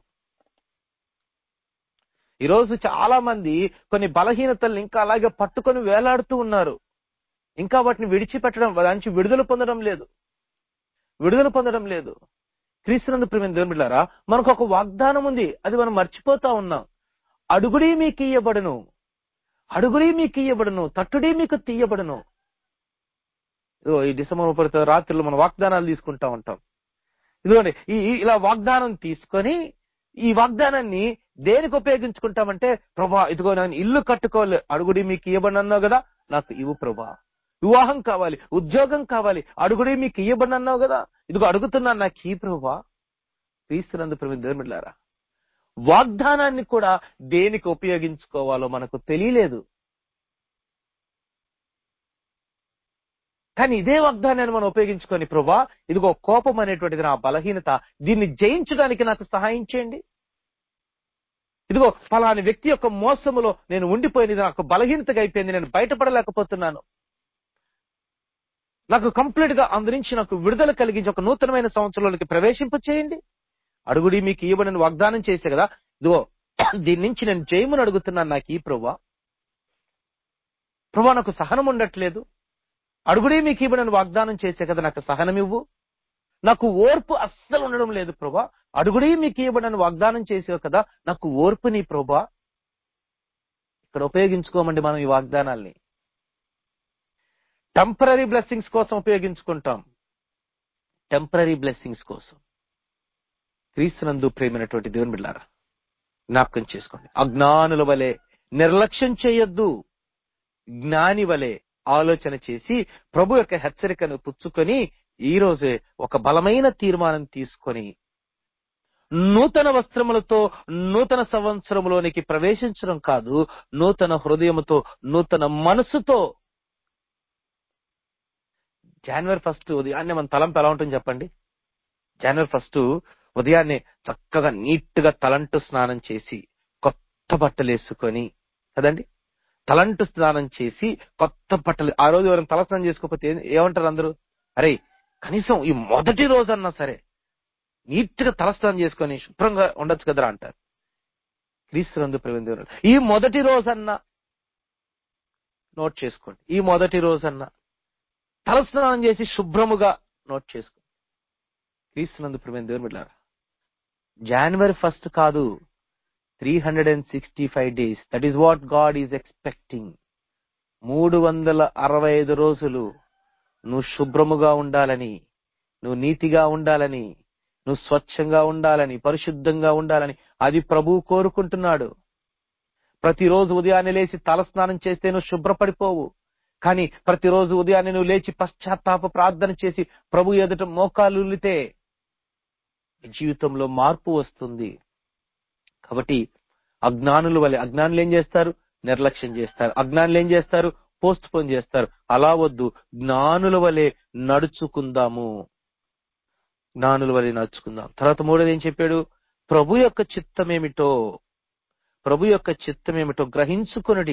A: ఈరోజు చాలా మంది కొన్ని బలహీనతల్ని ఇంకా అలాగే పట్టుకొని వేలాడుతూ ఉన్నారు ఇంకా వాటిని విడిచిపెట్టడం దాని నుంచి విడుదల పొందడం లేదు విడుదల పొందడం లేదు క్రీస్తునందు ప్రేమ దేవుని బిడ్డారా మనకు ఒక వాగ్దానం ఉంది అది మనం మర్చిపోతా ఉన్నాం అడుగుడి మీకు ఇయ్యబడును అడుగుడి మీకు ఇయ్యబడును తట్టుడి మీకు తీయబడును ఇదిగో ఈ డిసెంబర్ ముప్పై తొమ్మిది రాత్రిలో మనం వాగ్దానాలు తీసుకుంటా ఉంటాం ఇదిగోండి ఈ ఈ- ఇలా వాగ్దానం తీసుకొని ఈ వాగ్దానాన్ని దేనికి ఉపయోగించుకుంటామంటే ప్రభా ఇదిగో నేను ఇల్లు కట్టుకోవాలి అడుగుడి మీకు ఇవ్వబడి అన్నావు కదా నాకు ఇవ్వు ప్రభా వివాహం కావాలి ఉద్యోగం కావాలి అడుగుడి మీకు ఇవ్వబడి అన్నావు కదా ఇదిగో అడుగుతున్నాను నాకు ఈ ప్రభా క్రీస్తునందు ప్రేమ దేవుమిట్లారా వాగ్దానాన్ని కూడా దేనికి ఉపయోగించుకోవాలో మనకు తెలియలేదు కానీ ఇదే వాగ్దానాన్ని మనం ఉపయోగించుకొని ప్రభా ఇదిగో కోపం అనేటువంటిది నా బలహీనత దీన్ని జయించడానికి నాకు సహాయం చేయండి ఇదిగో ఫలాని వ్యక్తి యొక్క మోసములో నేను ఉండిపోయింది ఇది నాకు బలహీనతగా అయిపోయింది నేను బయటపడలేకపోతున్నాను నాకు కంప్లీట్ గా అందు నుంచి నాకు విడుదల కలిగించి ఒక నూతనమైన సంవత్సరంలోకి ప్రవేశింప చేయండి అడుగుడి మీకు ఇవ్వడని వాగ్దానం చేసే కదా ఇదిగో దీని నుంచి నేను జయమును అడుగుతున్నాను నాకు ఈ ప్రభా ప్రభా నాకు సహనం ఉండట్లేదు అడుగుడి మీకు ఇవ్వడని వాగ్దానం చేసే కదా నాకు సహనం ఇవ్వు నాకు ఓర్పు అస్సలు ఉండడం లేదు ప్రభా అడుగుడి మీకు ఇవ్వడని వాగ్దానం చేసావు కదా నాకు ఓర్పుని ప్రభా ఇక్కడ ఉపయోగించుకోమండి మనం ఈ వాగ్దానాల్ని టెంపరీ బ్లెస్సింగ్స్ కోసం ఉపయోగించుకుంటాం టెంపరీ బ్లెస్సింగ్స్ కోసం క్రీస్తునందు ప్రేమైనటువంటి దేవుని బిడ్డారా జ్ఞాపకం చేసుకోండి అజ్ఞానుల వలె నిర్లక్ష్యం చేయొద్దు జ్ఞాని వలె ఆలోచన చేసి ప్రభు యొక్క హెచ్చరికను పుచ్చుకొని ఈ రోజే ఒక బలమైన తీర్మానం తీసుకొని నూతన వస్త్రములతో నూతన సంవత్సరంలోనికి ప్రవేశించడం కాదు నూతన హృదయముతో నూతన మనసుతో జనవరి ఫస్ట్ ఉదయాన్నే మన తలంపు ఎలా ఉంటుంది చెప్పండి జనవరి ఫస్ట్ ఉదయాన్నే చక్కగా నీట్ గా తలంటు స్నానం చేసి కొత్త బట్టలు వేసుకొని కదండి తలంటు స్నానం చేసి కొత్త బట్టలు ఆ రోజు ఎవరైనా తల స్నానం చేసుకోకపోతే ఏ- ఏమంటారు అందరూ అరే కనీసం ఈ మొదటి రోజన్నా సరే నీట్ గా తలస్నానం చేసుకొని శుభ్రంగా ఉండొచ్చు కదరా అంటారు క్రీస్తునందు ప్రవీణ ఈ మొదటి రోజన్నా నోట్ చేసుకోండి ఈ మొదటి రోజన్నా తలస్నానం చేసి శుభ్రముగా నోట్ చేసుకోండి క్రీస్తునందు ప్రవీణ దేవుని బిడ్డారా జనవరి ఫస్ట్ కాదు three hundred and sixty five days that is what God is expecting మూడు వందల అరవై ఐదు రోజులు నువ్వు శుభ్రముగా ఉండాలని నువ్వు నీతిగా ఉండాలని నువ్వు స్వచ్ఛంగా ఉండాలని పరిశుద్ధంగా ఉండాలని అది ప్రభువు కోరుకుంటున్నాడు ప్రతిరోజు ఉదయాన్నే లేచి తలస్నానం చేస్తే నువ్వు శుభ్రపడిపోవు కానీ ప్రతిరోజు ఉదయాన్నే నువ్వు లేచి పశ్చాత్తాప ప్రార్థన చేసి ప్రభు ఎదుట మోకాలు ఉల్లితే నీ జీవితంలో మార్పు వస్తుంది కాబట్టి అజ్ఞానుల వలె అజ్ఞానులు ఏం చేస్తారు నిర్లక్ష్యం చేస్తారు అజ్ఞానులు ఏం చేస్తారు పోస్ట్ పోన్ చేస్తారు అలా వద్దు జ్ఞానుల వలె నడుచుకుందాము జ్ఞానుల వలె నడుచుకుందాం తర్వాత మూడోది ఏం చెప్పాడు ప్రభు యొక్క చిత్తం ఏమిటో ప్రభు యొక్క చిత్తం ఏమిటో గ్రహించుకొనడి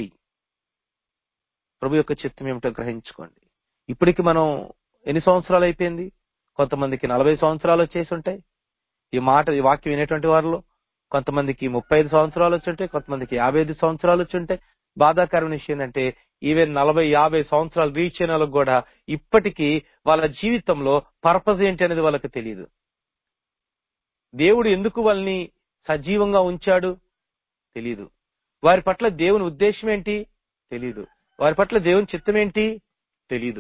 A: ప్రభు యొక్క చిత్తం ఏమిటో గ్రహించుకోండి ఇప్పటికి మనం ఎన్ని సంవత్సరాలు అయిపోయింది కొంతమందికి నలభై సంవత్సరాలు వచ్చేసి ఉంటాయి ఈ మాట ఈ వాక్యం వినేటువంటి వారిలో కొంతమందికి ముప్పై ఐదు సంవత్సరాలు వచ్చి ఉంటాయి కొంతమందికి యాభై ఐదు సంవత్సరాలు వచ్చి ఉంటాయి బాధాకరమైన విషయం ఏంటంటే ఈవెన్ నలభై యాభై సంవత్సరాలు రీచ్ అయిన వాళ్ళకు కూడా ఇప్పటికీ వాళ్ళ జీవితంలో పర్పస్ ఏంటి అనేది వాళ్ళకి తెలియదు దేవుడు ఎందుకు వాళ్ళని సజీవంగా ఉంచాడు తెలియదు వారి పట్ల దేవుని ఉద్దేశం ఏంటి తెలియదు వారి పట్ల దేవుని చిత్తం ఏంటి తెలియదు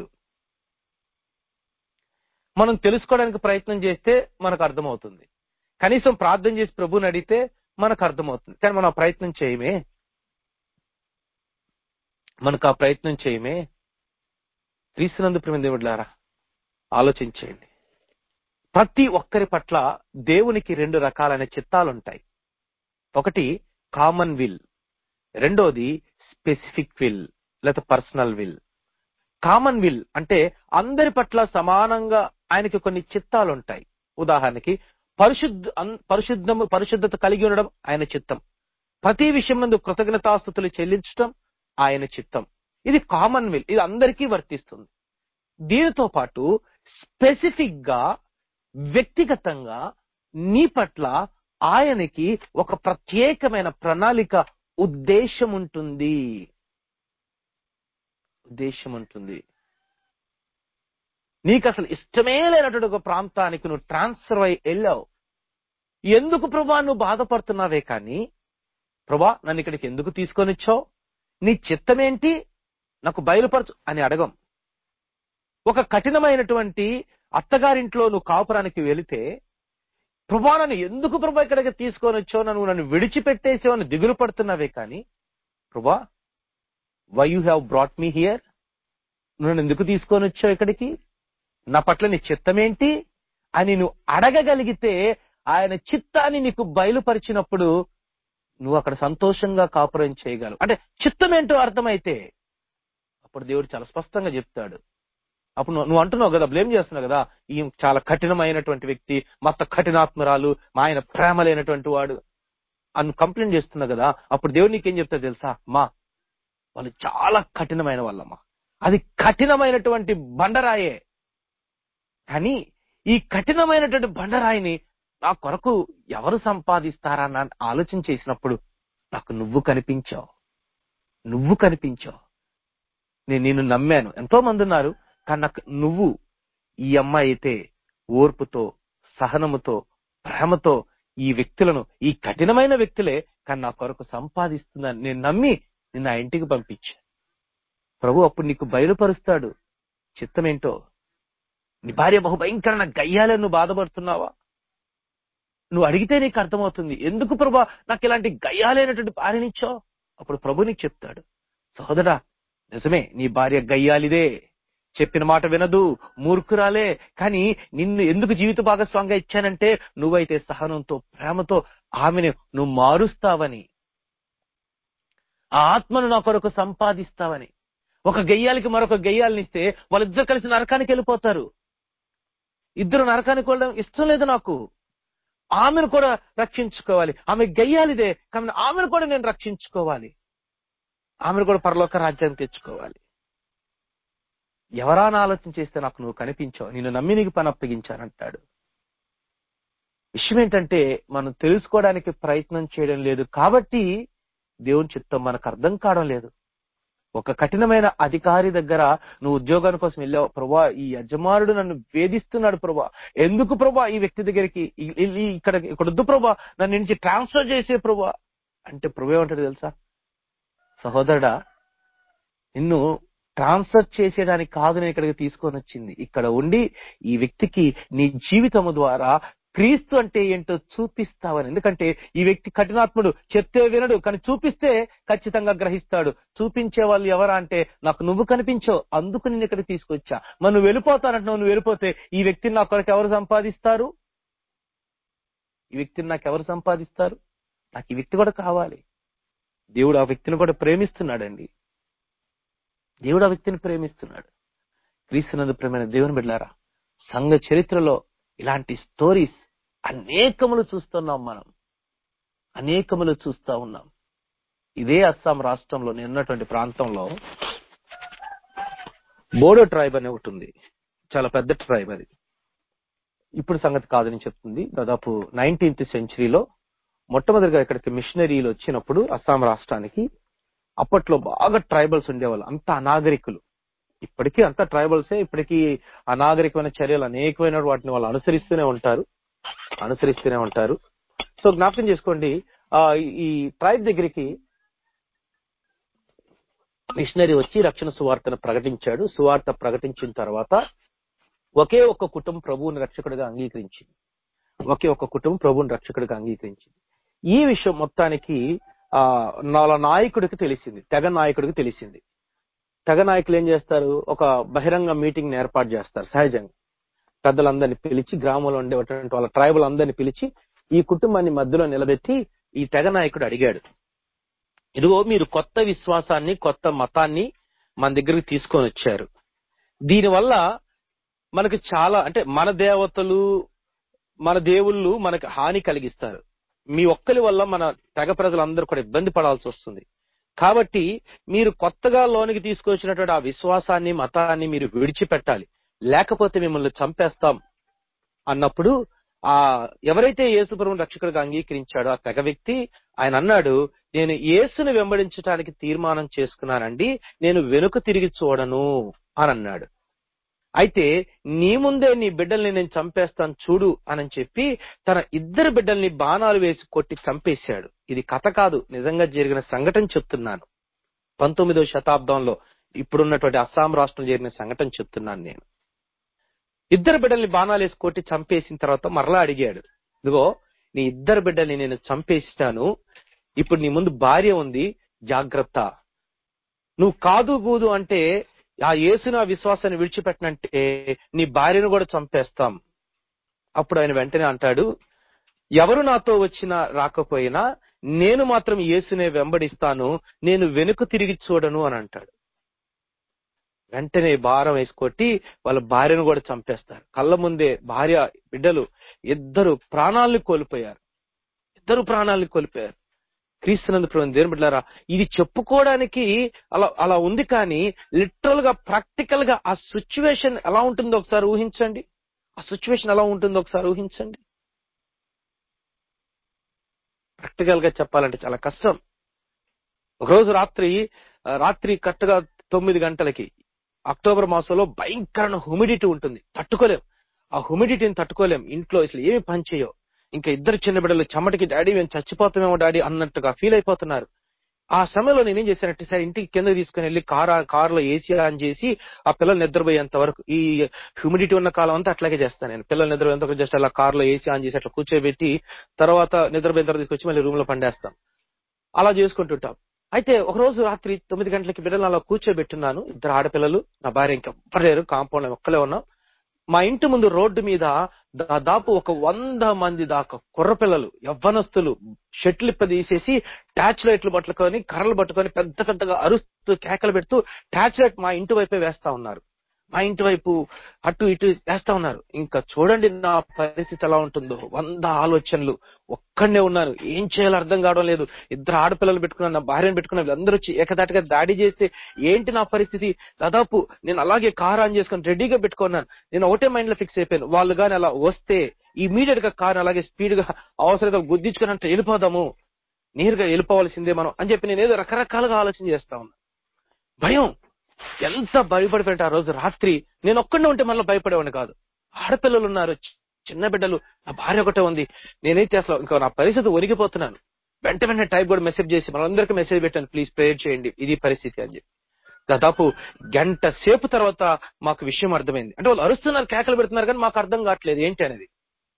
A: మనం తెలుసుకోవడానికి ప్రయత్నం చేస్తే మనకు అర్థమవుతుంది కనీసం ప్రార్థన చేసి ప్రభుని అడిగితే మనకు అర్థమవుతుంది కానీ మనం ఆ ప్రయత్నం చేయమే మనకు ఆ ప్రయత్నం చేయమే క్రీస్తునందు ప్రేమ దేవుడులారా ఆలోచించేయండి ప్రతి ఒక్కరి పట్ల దేవునికి రెండు రకాలైన చిత్తాలుంటాయి ఒకటి కామన్ విల్ రెండోది స్పెసిఫిక్ విల్ లేదా పర్సనల్ విల్ కామన్ విల్ అంటే అందరి పట్ల సమానంగా ఆయనకి కొన్ని చిత్తాలు ఉంటాయి ఉదాహరణకి పరిశుద్ధ అన్- పరిశుద్ధము పరిశుద్ధత కలిగి ఉండడం ఆయన చిత్తం ప్రతి విషయం నందు కృతజ్ఞతాస్థుతులు చెల్లించడం ఆయన చిత్తం ఇది కామన్ విల్ ఇది అందరికీ వర్తిస్తుంది దీనితో పాటు స్పెసిఫిక్ గా వ్యక్తిగతంగా నీ పట్ల ఆయనకి ఒక ప్రత్యేకమైన ప్రణాళిక ఉద్దేశం ఉంటుంది ఉద్దేశం ఉంటుంది నీకు అసలు ఇష్టమే లేనటువంటి ఒక ప్రాంతానికి నువ్వు ట్రాన్స్ఫర్ అయి వెళ్ళావు ఎందుకు ప్రభా నువ్వు బాధపడుతున్నావే కానీ ప్రభా నన్ను ఇక్కడికి ఎందుకు తీసుకొని వచ్చావు నీ చిత్తమేంటి నాకు బయలుపరచు అని అడగం ఒక కఠినమైనటువంటి అత్తగారింట్లో నువ్వు కాపురానికి వెళితే ప్రభా నన్ను ఎందుకు ప్రభా ఇక్కడికి తీసుకొని వచ్చావు నన్ను నన్ను విడిచిపెట్టేసావు అని దిగులు పడుతున్నావే కానీ ప్రభా why you have brought me here నన్ను ఎందుకు తీసుకొని వచ్చావు ఇక్కడికి నా పట్ల నీ చిత్తమేంటి అని నువ్వు అడగగలిగితే ఆయన చిత్తాన్ని నీకు బయలుపరిచినప్పుడు నువ్వు అక్కడ సంతోషంగా కాపురం చేయగలవు అంటే చిత్తం ఏంటో అర్థమైతే అప్పుడు దేవుడు చాలా స్పష్టంగా చెప్తాడు అప్పుడు నువ్వు నువ్వు అంటున్నావు కదా బ్లేమ్ చేస్తున్నావు కదా ఈ చాలా కఠినమైనటువంటి వ్యక్తి మొత్త కఠినాత్మరాలు మా ఆయన ప్రేమ లేనటువంటి వాడు అని కంప్లైంట్ చేస్తున్నావు కదా అప్పుడు దేవుడు నీకేం చెప్తా తెలుసా మా వాళ్ళు చాలా కఠినమైన వాళ్ళమ్మా అది కఠినమైనటువంటి బండరాయే కానీ ఈ కఠినమైనటువంటి బండరాయిని నా కొరకు ఎవరు సంపాదిస్తారన్న ఆలోచన చేసినప్పుడు నాకు నువ్వు కనిపించావు నువ్వు కనిపించావు నేను నిన్ను నమ్మాను ఎంతో మంది ఉన్నారు కానీ నాకు నువ్వు ఈ అమ్మాయి అయితే ఓర్పుతో సహనముతో ప్రేమతో ఈ వ్యక్తులను ఈ కఠినమైన వ్యక్తులే కానీ నా కొరకు సంపాదిస్తున్నాను నేను నమ్మి నిన్ను ఆ ఇంటికి పంపించా ప్రభు అప్పుడు నీకు బయలుపరుస్తాడు చిత్తమేంటో నీ భార్య బహు భయంకరమైన గయ్యాలని నువ్వు బాధపడుతున్నావా నువ్వు అడిగితే నీకు అర్థమవుతుంది ఎందుకు ప్రభా నాకు ఇలాంటి గయ్యాలైనటువంటి భార్యనిచ్చావు అప్పుడు ప్రభు నీకు చెప్తాడు సహోదరా నిజమే నీ భార్య గయ్యాలిదే చెప్పిన మాట వినదు మూర్ఖురాలే కానీ నిన్ను ఎందుకు జీవిత భాగస్వామిగా ఇచ్చానంటే నువ్వైతే సహనంతో ప్రేమతో ఆమెను నువ్వు మారుస్తావని ఆ ఆత్మను నా కొరకు సంపాదిస్తావని ఒక గయ్యాలకి మరొక గయ్యాలనిస్తే వాళ్ళిద్దరు కలిసి నరకానికి వెళ్ళిపోతారు ఇద్దరు నరకానికి వెళ్ళడం ఇష్టం లేదు నాకు ఆమెను కూడా రక్షించుకోవాలి ఆమె గయ్యాలిదే కానీ ఆమెను కూడా నేను రక్షించుకోవాలి ఆమెను కూడా పరలోక రాజ్యాన్ని తెచ్చుకోవాలి ఎవరాన ఆలోచన చేస్తే నాకు నువ్వు కనిపించావు నేను నమ్మి నీకు పని అప్పగించానంటాడు విషయం ఏంటంటే మనం తెలుసుకోవడానికి ప్రయత్నం చేయడం లేదు కాబట్టి దేవుని చిత్తం మనకు అర్థం కావడం లేదు ఒక కఠినమైన అధికారి దగ్గర నువ్వు ఉద్యోగాని కోసం వెళ్ళావు ప్రభా ఈ యజమానుడు నన్ను వేధిస్తున్నాడు ప్రభా ఎందుకు ప్రభా ఈ వ్యక్తి దగ్గరికి ఈ- ఈ- ఇక్కడ ఇక్కడ వద్దు ప్రభా నన్ను నుంచి ట్రాన్స్ఫర్ చేసే ప్రభా అంటే ప్రభు ఏమంటాడు తెలుసా సహోదరుడా నిన్ను ట్రాన్స్ఫర్ చేసేదానికి కాదు నేను ఇక్కడికి తీసుకొని వచ్చింది ఇక్కడ ఉండి ఈ వ్యక్తికి నీ జీవితము ద్వారా క్రీస్తు అంటే ఏంటో చూపిస్తావని ఎందుకంటే ఈ వ్యక్తి కఠినాత్ముడు చెప్తే వినడు కానీ చూపిస్తే ఖచ్చితంగా గ్రహిస్తాడు చూపించే వాళ్ళు ఎవరా అంటే నాకు నువ్వు కనిపించావు అందుకు నేను ఇక్కడికి తీసుకొచ్చా మరి నువ్వు వెళ్ళిపోతానంటున్నావు నువ్వు వెళ్ళిపోతే ఈ వ్యక్తిని నా కొరకు ఎవరు సంపాదిస్తారు ఈ వ్యక్తిని నాకు ఎవరు సంపాదిస్తారు నాకు ఈ వ్యక్తి కూడా కావాలి దేవుడు ఆ వ్యక్తిని కూడా ప్రేమిస్తున్నాడండి దేవుడు ఆ వ్యక్తిని ప్రేమిస్తున్నాడు క్రీస్తునందు ప్రేమైన దేవుని బిడ్డారా సంఘ చరిత్రలో ఇలాంటి స్టోరీస్ అనేకములు చూస్తున్నాం మనం అనేకములు చూస్తా ఉన్నాం ఇదే అస్సాం రాష్ట్రంలో నేను ఉన్నటువంటి ప్రాంతంలో బోడో ట్రైబ్ అనే ఒకటి ఉంది చాలా పెద్ద ట్రైబ్ అది ఇప్పుడు సంగతి కాదని చెప్తుంది దాదాపు నైన్టీన్త్ సెంచరీలో మొట్టమొదటిగా ఇక్కడికి మిషనరీలు వచ్చినప్పుడు అస్సాం రాష్ట్రానికి అప్పట్లో బాగా ట్రైబల్స్ ఉండేవాళ్ళు అంత అనాగరికులు ఇప్పటికీ అంత ట్రైబల్సే ఇప్పటికీ అనాగరికమైన చర్యలు అనేకమైన వాటిని వాళ్ళు అనుసరిస్తూనే ఉంటారు అనుసరిస్తూనే ఉంటారు సో జ్ఞాపకం చేసుకోండి ఆ ఈ ట్రైబ్ దగ్గరికి మిషనరీ వచ్చి రక్షణ సువార్తను ప్రకటించాడు సువార్త ప్రకటించిన తర్వాత ఒకే ఒక్క కుటుంబం ప్రభువుని రక్షకుడిగా అంగీకరించింది ఒకే ఒక్క కుటుంబం ప్రభువుని రక్షకుడిగా అంగీకరించింది ఈ విషయం మొత్తానికి ఆ వాళ్ళ నాయకుడికి తెలిసింది తెగ నాయకుడికి తెలిసింది తెగ నాయకులు ఏం చేస్తారు ఒక బహిరంగ మీటింగ్ ని ఏర్పాటు చేస్తారు సహజంగా పెద్దలందరినీ పిలిచి గ్రామంలో ఉండేటువంటి వాళ్ళ ట్రైబల్ అందరినీ పిలిచి ఈ కుటుంబాన్ని మధ్యలో నిలబెట్టి ఈ తెగ నాయకుడు అడిగాడు ఇదిగో మీరు కొత్త విశ్వాసాన్ని కొత్త మతాన్ని మన దగ్గరికి తీసుకొని వచ్చారు దీనివల్ల మనకు చాలా అంటే మన దేవతలు మన దేవుళ్ళు మనకు హాని కలిగిస్తారు మీ ఒక్కరి వల్ల మన తెగ ప్రజలందరూ కూడా ఇబ్బంది పడాల్సి వస్తుంది కాబట్టి మీరు కొత్తగా లోనికి తీసుకొచ్చినటువంటి ఆ విశ్వాసాన్ని మతాన్ని మీరు విడిచిపెట్టాలి లేకపోతే మిమ్మల్ని చంపేస్తాం అన్నప్పుడు ఆ ఎవరైతే యేసుప్రభుని రక్షకుడిగా అంగీకరించాడో ఆ తెగ వ్యక్తి ఆయన అన్నాడు నేను యేసుని వెంబడించడానికి తీర్మానం చేసుకున్నానండి నేను వెనుక తిరిగి చూడను అని అన్నాడు అయితే నీ ముందే నీ బిడ్డల్ని నేను చంపేస్తాను చూడు అని చెప్పి తన ఇద్దరు బిడ్డల్ని బాణాలు వేసి కొట్టి చంపేశాడు ఇది కథ కాదు నిజంగా జరిగిన సంఘటన చెప్తున్నాను పంతొమ్మిదవ శతాబ్దంలో ఇప్పుడున్నటువంటి అస్సాం రాష్ట్రం జరిగిన సంఘటన చెప్తున్నాను నేను ఇద్దరు బిడ్డల్ని బాణాలు వేసి కొట్టి చంపేసిన తర్వాత మరలా అడిగాడు ఇదిగో నీ ఇద్దరు బిడ్డల్ని నేను చంపేస్తాను ఇప్పుడు నీ ముందు భార్య ఉంది జాగ్రత్త నువ్వు కాదు గూదు అంటే ఆ యేసును ఆ విశ్వాసాన్ని విడిచిపెట్టనంటే నీ భార్యను కూడా చంపేస్తాం అప్పుడు ఆయన వెంటనే అంటాడు ఎవరు నాతో వచ్చినా రాకపోయినా నేను మాత్రం యేసునే వెంబడిస్తాను నేను వెనుక తిరిగి చూడను అని అంటాడు వెంటనే భారం వేసి కొట్టి వాళ్ళ భార్యను కూడా చంపేస్తారు కళ్ళ ముందే భార్య బిడ్డలు ఇద్దరు ప్రాణాలను కోల్పోయారు ఇద్దరు ప్రాణాలను కోల్పోయారు క్రీస్తునందు ప్రభు దేవుని బిడ్డారా ఇది చెప్పుకోవడానికి అలా అలా ఉంది కానీ లిటరల్ గా ప్రాక్టికల్ గా ఆ సిచ్యువేషన్ ఎలా ఉంటుందో ఒకసారి ఊహించండి ఆ సిచ్యువేషన్ ఎలా ఉంటుందో ఒకసారి ఊహించండి ప్రాక్టికల్ గా చెప్పాలంటే చాలా కష్టం ఒకరోజు రాత్రి ఆ, రాత్రి కరెక్ట్గా తొమ్మిది గంటలకి అక్టోబర్ మాసంలో భయంకరమైన హ్యూమిడిటీ ఉంటుంది తట్టుకోలేం ఆ హ్యూమిడిటీని తట్టుకోలేం ఇంట్లో అసలు ఏమి పని చేయవు ఇంకా ఇద్దరు చిన్న బిడ్డలు చెమటకి డాడీ మేము చచ్చిపోతామేమో డాడీ అన్నట్టుగా ఫీల్ అయిపోతున్నారు ఆ సమయంలో నేనేం చేశానంటే సరే ఇంటికి కింద తీసుకుని వెళ్ళి కార్ కారులో ఏసీ ఆన్ చేసి ఆ పిల్లలు నిద్రపోయేంత వరకు ఈ హ్యూమిడిటీ ఉన్న కాలం అంతా అట్లాగే చేస్తాను నేను పిల్లలు నిద్రపోయేంత వరకు జస్ట్ అలా కారులో ఏసీ ఆన్ చేసి అట్లా కూర్చోబెట్టి తర్వాత నిద్రపోయిన తర్వాత తీసుకొచ్చి మళ్ళీ రూమ్ లో పండేస్తాం అలా చేసుకుంటుంటాం అయితే ఒక రోజు రాత్రి తొమ్మిది గంటలకి బిడ్డలు అలా కూర్చోబెట్టున్నాను ఇద్దరు ఆడపిల్లలు నా భార్య ఇంకా ఎవ్వరు లేరు కాంపౌండ్ ఒక్కలే ఉన్నాం మా ఇంటి ముందు రోడ్డు మీద దాదాపు ఒక వంద మంది దాకా కుర్రపిల్లలు యవ్వనస్తులు షెట్లు ఇప్ప తీసేసి టాచ్ లైట్లు పట్టుకొని కర్రలు పట్టుకొని పెద్ద పెద్దగా అరుస్తూ కేకలు పెడుతూ టాచ్ లైట్ మా ఇంటి వైపే వేస్తా ఉన్నారు మా ఇంటి వైపు అటు ఇటు వేస్తా ఉన్నారు ఇంకా చూడండి నా పరిస్థితి ఎలా ఉంటుందో వంద ఆలోచనలు ఒక్కడనే ఉన్నాను ఏం చేయాలో అర్థం కావడం లేదు ఇద్దరు ఆడపిల్లలు పెట్టుకున్నాను నా భార్యను పెట్టుకున్నాను అందరూ వచ్చి ఏకదాటిగా దాడి చేస్తే ఏంటి నా పరిస్థితి దాదాపు నేను అలాగే కార్ ఆన్ చేసుకొని రెడీగా పెట్టుకున్నాను నేను ఒకటే మైండ్ లో ఫిక్స్ అయిపోయాను వాళ్ళు కానీ అలా వస్తే ఇమీడియట్ గా కార్ అలాగే స్పీడ్ గా అవసరంగా గుద్దించుకుని అంటే వెళ్ళిపోదాము నేరుగా వెళ్ళిపోవాల్సిందే మనం అని చెప్పి నేను ఏదో రకరకాలుగా ఆలోచన చేస్తా ఉన్నా భయం ఎంత భయపడిపోయాడు ఆ రోజు రాత్రి నేను ఒక్కడే ఉంటే మళ్ళీ భయపడేవాడిని కాదు ఆడపిల్లలు ఉన్నారు చి- చిన్న బిడ్డలు నా భార్య ఒకటే ఉంది నేనైతే అసలు ఇంకా నా పరిస్థితి ఒరిగిపోతున్నాను వెంట వెంటనే టైప్ కూడా మెసేజ్ చేసి మనందరికీ మెసేజ్ పెట్టాను ప్లీజ్ ప్రేయర్ చేయండి ఇది పరిస్థితి అని చెప్పి దాదాపు గంట సేపు తర్వాత మాకు విషయం అర్థమైంది అంటే వాళ్ళు అరుస్తున్నారు కేకలు పెడుతున్నారు కానీ మాకు అర్థం కావట్లేదు ఏంటి అనేది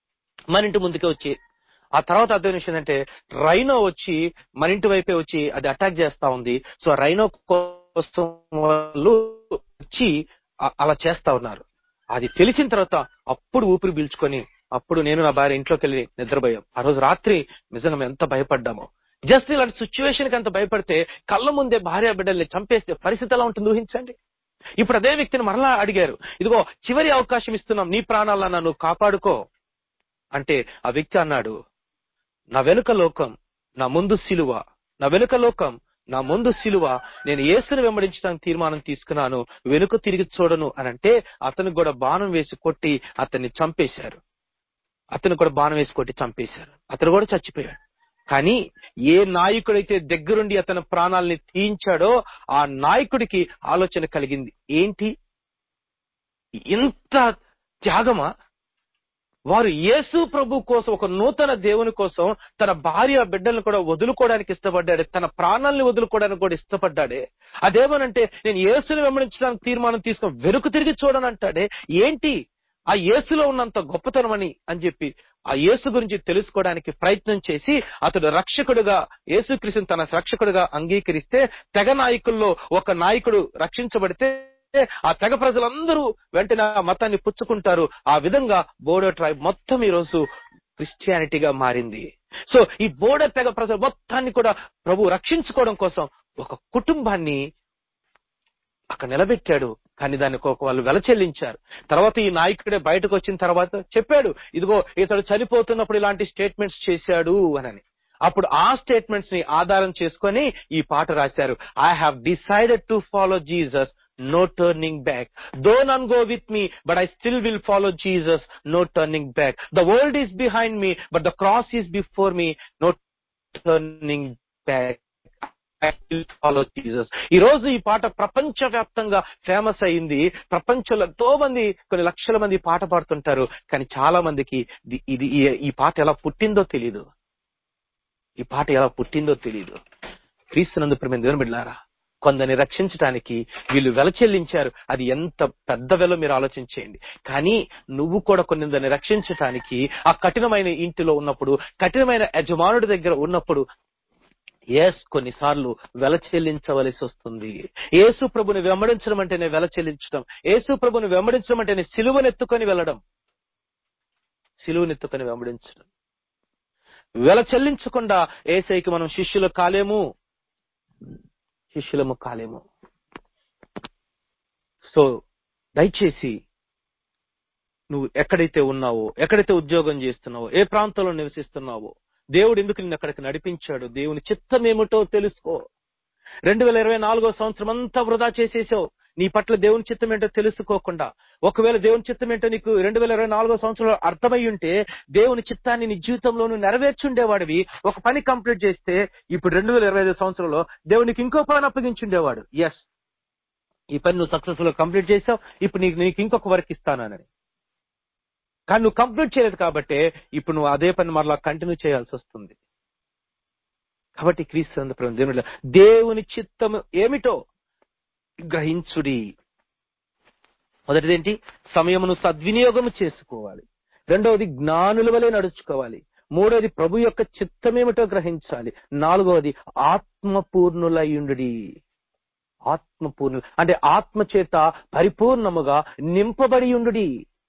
A: మన ఇంటి ముందుకే వచ్చి ఆ తర్వాత అర్థమైన విషయం ఏంటంటే రైనో వచ్చి మన ఇంటి వైపే వచ్చి అది అటాక్ చేస్తా ఉంది సో రైనో కోసం వాళ్ళు వచ్చి అ- అలా చేస్తా ఉన్నారు అది తెలిసిన తర్వాత అప్పుడు ఊపిరి పీల్చుకొని అప్పుడు నేను నా భార్య ఇంట్లోకి వెళ్ళి నిద్రపోయాం ఆ రోజు రాత్రి నిజంగా మేము ఎంత భయపడ్డామో జస్ట్ ఇలాంటి సిచ్యువేషన్ కి అంత భయపడితే కళ్ళ ముందే భార్య బిడ్డల్ని చంపేస్తే పరిస్థితి ఎలా ఉంటుంది ఊహించండి ఇప్పుడు అదే వ్యక్తిని మరలా అడిగారు ఇదిగో చివరి అవకాశం ఇస్తున్నాం నీ ప్రాణాలను నన్ను కాపాడుకో అంటే ఆ వ్యక్తి అన్నాడు నా వెనుక లోకం నా ముందు సిలువ నా వెనుక లోకం నా ముందు సిలువ నేను యేసుని వెంబడించడానికి తీర్మానం తీసుకున్నాను వెనుక తిరిగి చూడను అని అంటే అతనికి కూడా బాణం వేసి కొట్టి అతన్ని చంపేశారు అతను కూడా బాణం వేసి కొట్టి చంపేశారు అతను కూడా చచ్చిపోయాడు కానీ ఏ నాయకుడైతే దగ్గరుండి అతని ప్రాణాలని తీయించాడో ఆ నాయకుడికి ఆలోచన కలిగింది ఏంటి ఇంత త్యాగమా వారు యేసు ప్రభు కోసం ఒక నూతన దేవుని కోసం తన భార్య బిడ్డలను కూడా వదులుకోవడానికి ఇష్టపడ్డాడే తన ప్రాణాలను వదులుకోవడానికి కూడా ఇష్టపడ్డాడే అదేమనంటే నేను యేసుని వెంబడించడానికి తీర్మానం తీసుకుని వెనుక తిరిగి చూడనంటాడే ఏంటి ఆ యేసులో ఉన్నంత గొప్పతనం అని అని చెప్పి ఆ యేసు గురించి తెలుసుకోవడానికి ప్రయత్నం చేసి అతడు రక్షకుడుగా యేసుక్రీస్తుని తన రక్షకుడుగా అంగీకరిస్తే తెగ నాయకుల్లో ఒక నాయకుడు రక్షించబడితే ఆ తెగ ప్రజలందరూ వెంటనే ఆ మతాన్ని పుచ్చుకుంటారు ఆ విధంగా బోడో ట్రైబ్ మొత్తం ఈ రోజు క్రిస్టియానిటీగా మారింది సో ఈ బోడో తెగ ప్రజలు మొత్తాన్ని కూడా ప్రభు రక్షించుకోవడం కోసం ఒక కుటుంబాన్ని అక్కడ నిలబెట్టాడు కానీ దానికి ఒక వాళ్ళు వెల చెల్లించారు తర్వాత ఈ నాయకుడే బయటకు వచ్చిన తర్వాత చెప్పాడు ఇదిగో ఇతడు చనిపోతున్నప్పుడు ఇలాంటి స్టేట్మెంట్స్ చేశాడు అని అప్పుడు ఆ స్టేట్మెంట్స్ ని ఆధారం చేసుకొని ఈ పాట రాశారు I have decided to follow Jesus no turning back though none go with me but I still will follow Jesus no turning back the world is behind me but the cross is before me no turning back follow Jesus ఈ రోజు ఈ పాట ప్రపంచ వ్యాప్తంగా famous అయింది ప్రపంచంలో ఎంతో మంది కొన్ని లక్షల మంది ఈ పాట పాడుతుంటారు కానీ చాలా మందికి ఇది- ఇది ఈ- ఈ పాట ఎలా పుట్టిందో తెలియదు ఈ పాట ఎలా పుట్టిందో తెలియదు క్రీస్తునందు ప్రేమ దేవుని బిడ్డారా కొందరిని రక్షించడానికి వీళ్ళు వెల చెల్లించారు అది ఎంత పెద్ద వెల మీరు ఆలోచించేయండి కానీ నువ్వు కూడా కొన్ని రక్షించటానికి ఆ కఠినమైన ఇంటిలో ఉన్నప్పుడు కఠినమైన యజమానుడి దగ్గర ఉన్నప్పుడు ఎస్ కొన్నిసార్లు వెల చెల్లించవలసి వస్తుంది యేసు ప్రభుని వెంబడించడం అంటేనే వెల చెల్లించడం యేసు ప్రభుని వెంబడించడం అంటేనే సిలువనెత్తుకొని వెళ్ళడం సిలువనెత్తుకొని వెంబడించడం వెల చెల్లించకుండా ఏసైకి మనం శిష్యులు కాలేము శిష్యులము కాలేము సో దయచేసి నువ్వు ఎక్కడైతే ఉన్నావో ఎక్కడైతే ఉద్యోగం చేస్తున్నావో ఏ ప్రాంతంలో నివసిస్తున్నావో దేవుడు ఎందుకు నిన్ను అక్కడికి నడిపించాడు దేవుని చిత్తం ఏమిటో తెలుసుకో రెండు వేల ఇరవై నాలుగో సంవత్సరం అంతా వృధా చేసేసావు నీ పట్ల దేవుని చిత్తం ఏంటో తెలుసుకోకుండా ఒకవేళ దేవుని చిత్తం ఏంటో నీకు రెండు వేల ఇరవై నాలుగో సంవత్సరంలో అర్థమై ఉంటే దేవుని చిత్తాన్ని నీ జీవితంలో నువ్వు నెరవేర్చుండేవాడివి ఒక పని కంప్లీట్ చేస్తే ఇప్పుడు రెండు వేల ఇరవై ఐదు సంవత్సరంలో దేవునికి ఇంకో పని అప్పగించుండేవాడు ఎస్ ఈ పని నువ్వు సక్సెస్ఫుల్ గా కంప్లీట్ చేసావు ఇప్పుడు నీకు నీకు ఇంకొక వర్క్ ఇస్తానని కానీ నువ్వు కంప్లీట్ చేయలేదు కాబట్టి ఇప్పుడు నువ్వు అదే పని మరలా కంటిన్యూ చేయాల్సి వస్తుంది కాబట్టి క్రీస్తు ప్రేమ దేవుని దేవుని చిత్తం ఏమిటో గ్రహించుడి మొదటిదేంటి సమయమును సద్వినియోగము చేసుకోవాలి రెండవది జ్ఞానుల వలె నడుచుకోవాలి మూడవది ప్రభు యొక్క చిత్తమేమిటో గ్రహించాలి నాలుగవది ఆత్మపూర్ణులయుండుడి ఆత్మపూర్ణులు అంటే ఆత్మ చేత పరిపూర్ణముగా నింపబడి ఉండుడి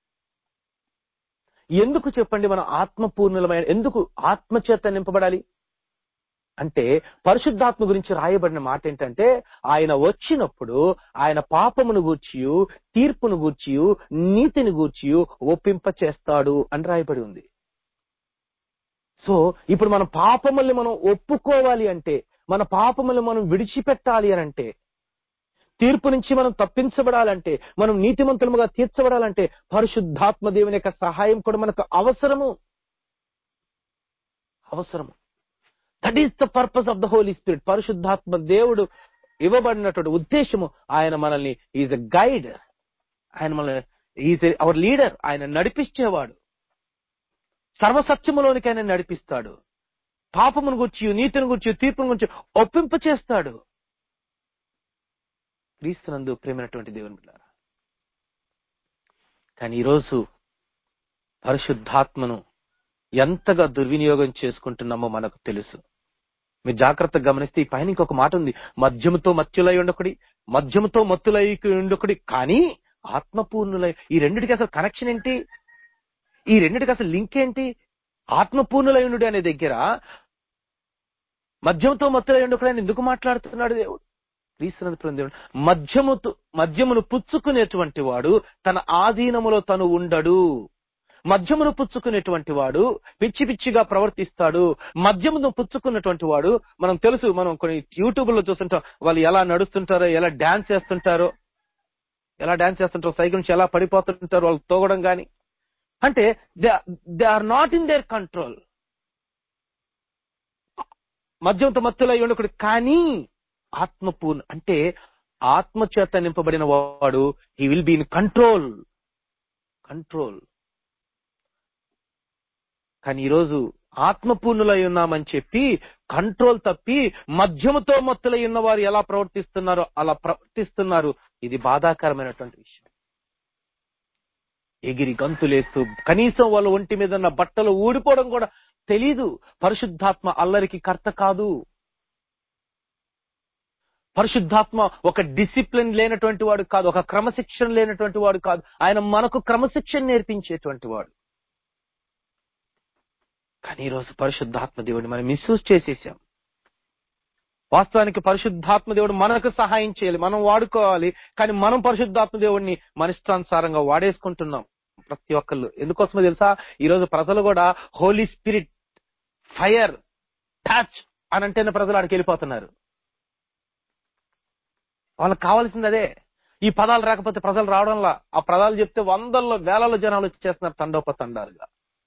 A: ఎందుకు చెప్పండి మనం ఆత్మపూర్ణులమైన ఎందుకు ఆత్మ చేత నింపబడాలి అంటే పరిశుద్ధాత్మ గురించి రాయబడిన మాట ఏంటంటే ఆయన వచ్చినప్పుడు ఆయన పాపమును గూర్చియు తీర్పును గూర్చియు నీతిని గూర్చియు ఒప్పింప చేస్తాడు అని రాయబడి ఉంది సో ఇప్పుడు మన పాపముల్ని మనం ఒప్పుకోవాలి అంటే మన పాపములు మనం విడిచిపెట్టాలి అని అంటే తీర్పు నుంచి మనం తప్పించబడాలంటే మనం నీతిమంతులముగా తీర్చబడాలంటే పరిశుద్ధాత్మ దేవుని యొక్క సహాయం కూడా మనకు అవసరము అవసరము that is the purpose of the Holy Spirit పరిశుద్ధాత్మ దేవుడు ఇవ్వబడినటువంటి ఉద్దేశము ఆయన మనల్ని ఈజ్ ఎ గైడ్ ఆయన మనల్ని ఈజ్ అవర్ లీడర్ ఆయన నడిపించేవాడు సర్వసత్యములోనికి ఆయన నడిపిస్తాడు పాపమును గుర్చి నీతిని గుర్చి తీర్పును గురించి ఒప్పింప చేస్తాడు క్రీస్తునందు ప్రేమైనటువంటి దేవుని బిడ్డారా కానీ ఈరోజు పరిశుద్ధాత్మను ఎంతగా దుర్వినియోగం చేసుకుంటున్నామో మనకు తెలుసు మీరు జాగ్రత్తగా గమనిస్తే ఈ పైన ఇంకొక మాట ఉంది మద్యముతో మత్తులై ఉండకుడి మద్యముతో మత్తులై ఉండకుడి కానీ ఆత్మపూర్ణులై ఈ రెండిటికి అసలు కనెక్షన్ ఏంటి ఈ రెండిటికి అసలు లింక్ ఏంటి ఆత్మపూర్ణులై ఉండు అనే దగ్గర మద్యంతో మత్తులై ఉండకుడు అని ఎందుకు మాట్లాడుతున్నాడు దేవుడు క్రీస్తునందు దేవుడు మద్యముతో మద్యమును పుచ్చుకునేటువంటి వాడు తన ఆధీనములో తను ఉండడు మద్యమును పుచ్చుకునేటువంటి వాడు పిచ్చి పిచ్చిగా ప్రవర్తిస్తాడు మద్యమును పుచ్చుకున్నటువంటి వాడు మనం తెలుసు మనం కొన్ని యూట్యూబ్ లో చూస్తుంటాం వాళ్ళు ఎలా నడుస్తుంటారో ఎలా డాన్స్ చేస్తుంటారో ఎలా డాన్స్ చేస్తుంటారో సైకిల్ నుంచి ఎలా పడిపోతుంటారో వాళ్ళు తోగడం గాని అంటే they are not in their control మద్యంతో మత్తులై ఉండకుడు కానీ ఆత్మపూర్ణ అంటే ఆత్మ చేత నింపబడిన వాడు he will be in control control కానీ ఈరోజు ఆత్మపూర్ణులై ఉన్నామని చెప్పి కంట్రోల్ తప్పి మధ్యముతో మత్తులై ఉన్న వారు ఎలా ప్రవర్తిస్తున్నారో అలా ప్రవర్తిస్తున్నారు ఇది బాధాకరమైనటువంటి విషయం ఎగిరి గంతులేస్తూ కనీసం వాళ్ళ ఒంటి మీద ఉన్న బట్టలు ఊడిపోవడం కూడా తెలీదు పరిశుద్ధాత్మ అల్లరికి కర్త కాదు పరిశుద్ధాత్మ ఒక డిసిప్లిన్ లేనటువంటి వాడు కాదు ఒక క్రమశిక్షణ లేనటువంటి వాడు కాదు ఆయన మనకు క్రమశిక్షణ నేర్పించేటువంటి వాడు కానీ ఈరోజు పరిశుద్ధాత్మ దేవుడిని మనం మిస్యూజ్ చేసేసాం వాస్తవానికి పరిశుద్ధాత్మ దేవుడు మనకు సహాయం చేయాలి మనం వాడుకోవాలి కానీ మనం పరిశుద్ధాత్మ దేవుడిని మన ఇష్టానుసారంగా వాడేసుకుంటున్నాం ప్రతి ఒక్కళ్ళు ఎందుకోసమో తెలుసా ఈరోజు ప్రజలు కూడా హోలీ స్పిరిట్ ఫైర్ టచ్ అని అంటేనే ప్రజలు ఆడికి వెళ్ళిపోతున్నారు వాళ్ళకి కావాల్సింది అదే ఈ పదాలు రాకపోతే ప్రజలు రావడంలా ఆ పదాలు చెప్తే వందల్లో వేలలో జనాలు వచ్చేస్తున్నారు తండోప తండాలుగా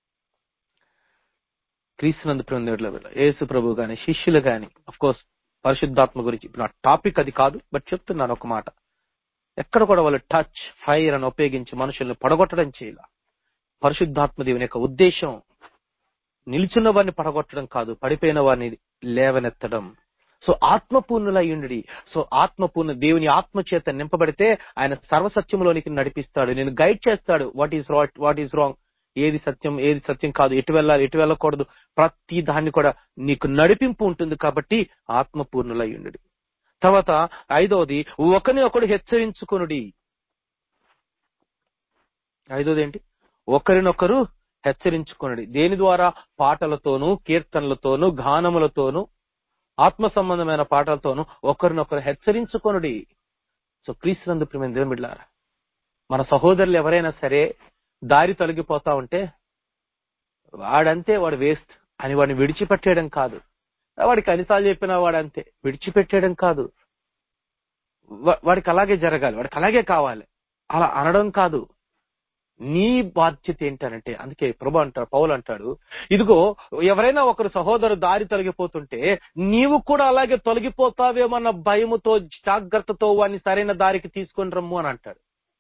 A: క్రీస్తునందు ప్రేమ యేసు ప్రభు గాని శిష్యులు గాని అఫ్ కోర్స్ పరిశుద్ధాత్మ గురించి నా టాపిక్ అది కాదు బట్ చెప్తున్నాను ఒక మాట ఎక్కడ కూడా వాళ్ళు టచ్ ఫైర్ అని ఉపయోగించి మనుషుల్ని పడగొట్టడం చేయాల పరిశుద్ధాత్మ దేవుని యొక్క ఉద్దేశం నిల్చున్న వారిని పడగొట్టడం కాదు పడిపోయిన వారిని లేవనెత్తడం సో ఆత్మపూర్ణులయ్యుండి సో ఆత్మపూర్ణ దేవుని ఆత్మ చేత నింపబడితే ఆయన సర్వసత్యంలోనికి నడిపిస్తాడు నేను గైడ్ చేస్తాడు what is right what is wrong ఏది సత్యం ఏది సత్యం కాదు ఎటు వెళ్ళాలి ఎటు వెళ్ళకూడదు ప్రతి దాన్ని కూడా నీకు నడిపింపు ఉంటుంది కాబట్టి ఆత్మపూర్ణులయ్యుండు తర్వాత ఐదవది ఒకని ఒకడు హెచ్చరించుకొనుడి ఐదోది ఏంటి ఒకరినొకరు హెచ్చరించుకొనుడి దేని ద్వారా పాటలతోనూ కీర్తనలతోనూ గానములతోనూ ఆత్మ సంబంధమైన పాటలతోనూ ఒకరినొకరు హెచ్చరించుకొనుడి సో క్రీస్తునందు ప్రేమ దేవుని బిడ్డలారా మన సహోదరులు ఎవరైనా సరే దారి తొలగిపోతా ఉంటే వాడంతే వాడు వేస్ట్ అని వాడిని విడిచిపెట్టేయడం కాదు వాడికి అనిసార్లు చెప్పినా వాడంతే విడిచిపెట్టేయడం కాదు వా- వాడికి అలాగే జరగాలి వాడికి అలాగే కావాలి అలా అనడం కాదు నీ బాధ్యత ఏంటనంటే అందుకే ప్రభు అంటాడు పౌలు అంటాడు ఇదిగో ఎవరైనా ఒకరు సహోదరు దారి తొలగిపోతుంటే నీవు కూడా అలాగే తొలగిపోతావేమన్న భయముతో జాగ్రత్తతో వాడిని సరైన దారికి తీసుకొని రమ్ము అని అంటాడు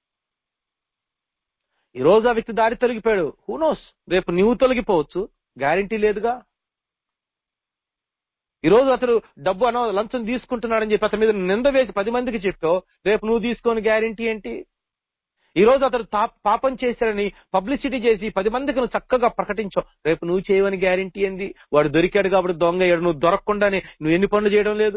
A: ఈ రోజు ఆ వ్యక్తి దారి తొలగిపోయాడు హూనోస్ రేపు నీవు తొలగిపోవచ్చు గ్యారంటీ లేదుగా ఈ రోజు అతడు డబ్బు అనో లంచం తీసుకుంటున్నాడని చెప్పి అతని మీద నింద వేసి పది మందికి చెప్పావు రేపు నువ్వు తీసుకొని గ్యారంటీ ఏంటి ఈ రోజు అతడు తా- పాపం చేశాడని పబ్లిసిటీ చేసి పది మందికి నువ్వు చక్కగా ప్రకటించావు రేపు నువ్వు చేయవని గ్యారంటీ ఏంది వాడు దొరికాడు కాబట్టి దొంగ అయ్యాడు నువ్వు దొరకకుండానే నువ్వు ఎన్ని పనులు చేయడం లేదు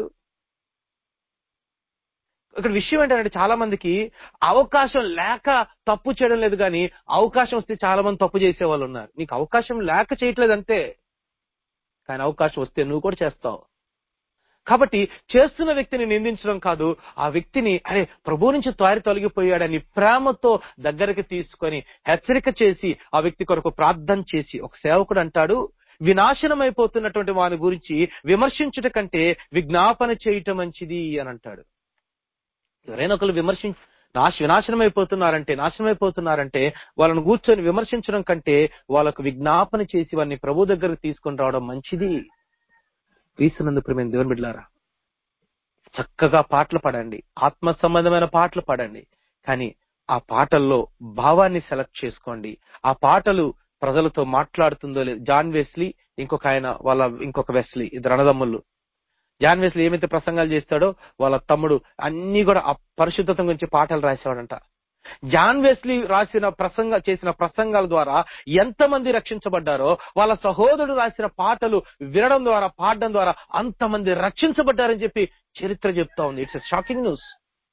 A: ఇక్కడ విషయం ఏంటంటే చాలా మందికి అవకాశం లేక తప్పు చేయడం లేదు కానీ అవకాశం వస్తే చాలా మంది తప్పు చేసే వాళ్ళు ఉన్నారు నీకు అవకాశం లేక చేయట్లేదు అంతే కానీ అవకాశం వస్తే నువ్వు కూడా చేస్తావు కాబట్టి చేస్తున్న వ్యక్తిని నిందించడం కాదు ఆ వ్యక్తిని అరే ప్రభు నుంచి త్వరి తొలగిపోయాడని ప్రేమతో దగ్గరికి తీసుకొని హెచ్చరిక చేసి ఆ వ్యక్తి కొరకు ప్రార్థన చేసి ఒక సేవకుడు అంటాడు వినాశనం అయిపోతున్నటువంటి వాని గురించి విమర్శించుట కంటే విజ్ఞాపన చేయటం మంచిది అని అంటాడు ఎవరైనా ఒకరు విమర్శించ నాశ వినాశనం అయిపోతున్నారంటే నాశనం అయిపోతున్నారంటే వాళ్ళని కూర్చొని విమర్శించడం కంటే వాళ్ళకు విజ్ఞాపన చేసి వారిని ప్రభు దగ్గరకు తీసుకొని రావడం మంచిది క్రీస్తునందు ప్రేమ దేవుని బిడ్డలారా చక్కగా పాటలు పాడండి ఆత్మ సంబంధమైన పాటలు పాడండి కానీ ఆ పాటల్లో భావాన్ని సెలెక్ట్ చేసుకోండి ఆ పాటలు ప్రజలతో మాట్లాడుతుందో లేదు జాన్ వెస్లీ ఇంకొక ఆయన వాళ్ళ ఇంకొక వెస్లీ ఇద్దరు అన్నదమ్ములు జాన్ వెస్లీ ఏమైతే ప్రసంగాలు చేస్తాడో వాళ్ళ తమ్ముడు అన్ని కూడా ఆ పరిశుద్ధత గురించి పాటలు రాసేవాడంట జాన్ వెస్లీ రాసిన ప్రసంగ చేసిన ప్రసంగాల ద్వారా ఎంతమంది రక్షించబడ్డారో వాళ్ళ సహోదరుడు రాసిన పాటలు వినడం ద్వారా పాడడం ద్వారా అంతమంది రక్షించబడ్డారని చెప్పి చరిత్ర చెప్తా ఉంది ఇట్స్ షాకింగ్ న్యూస్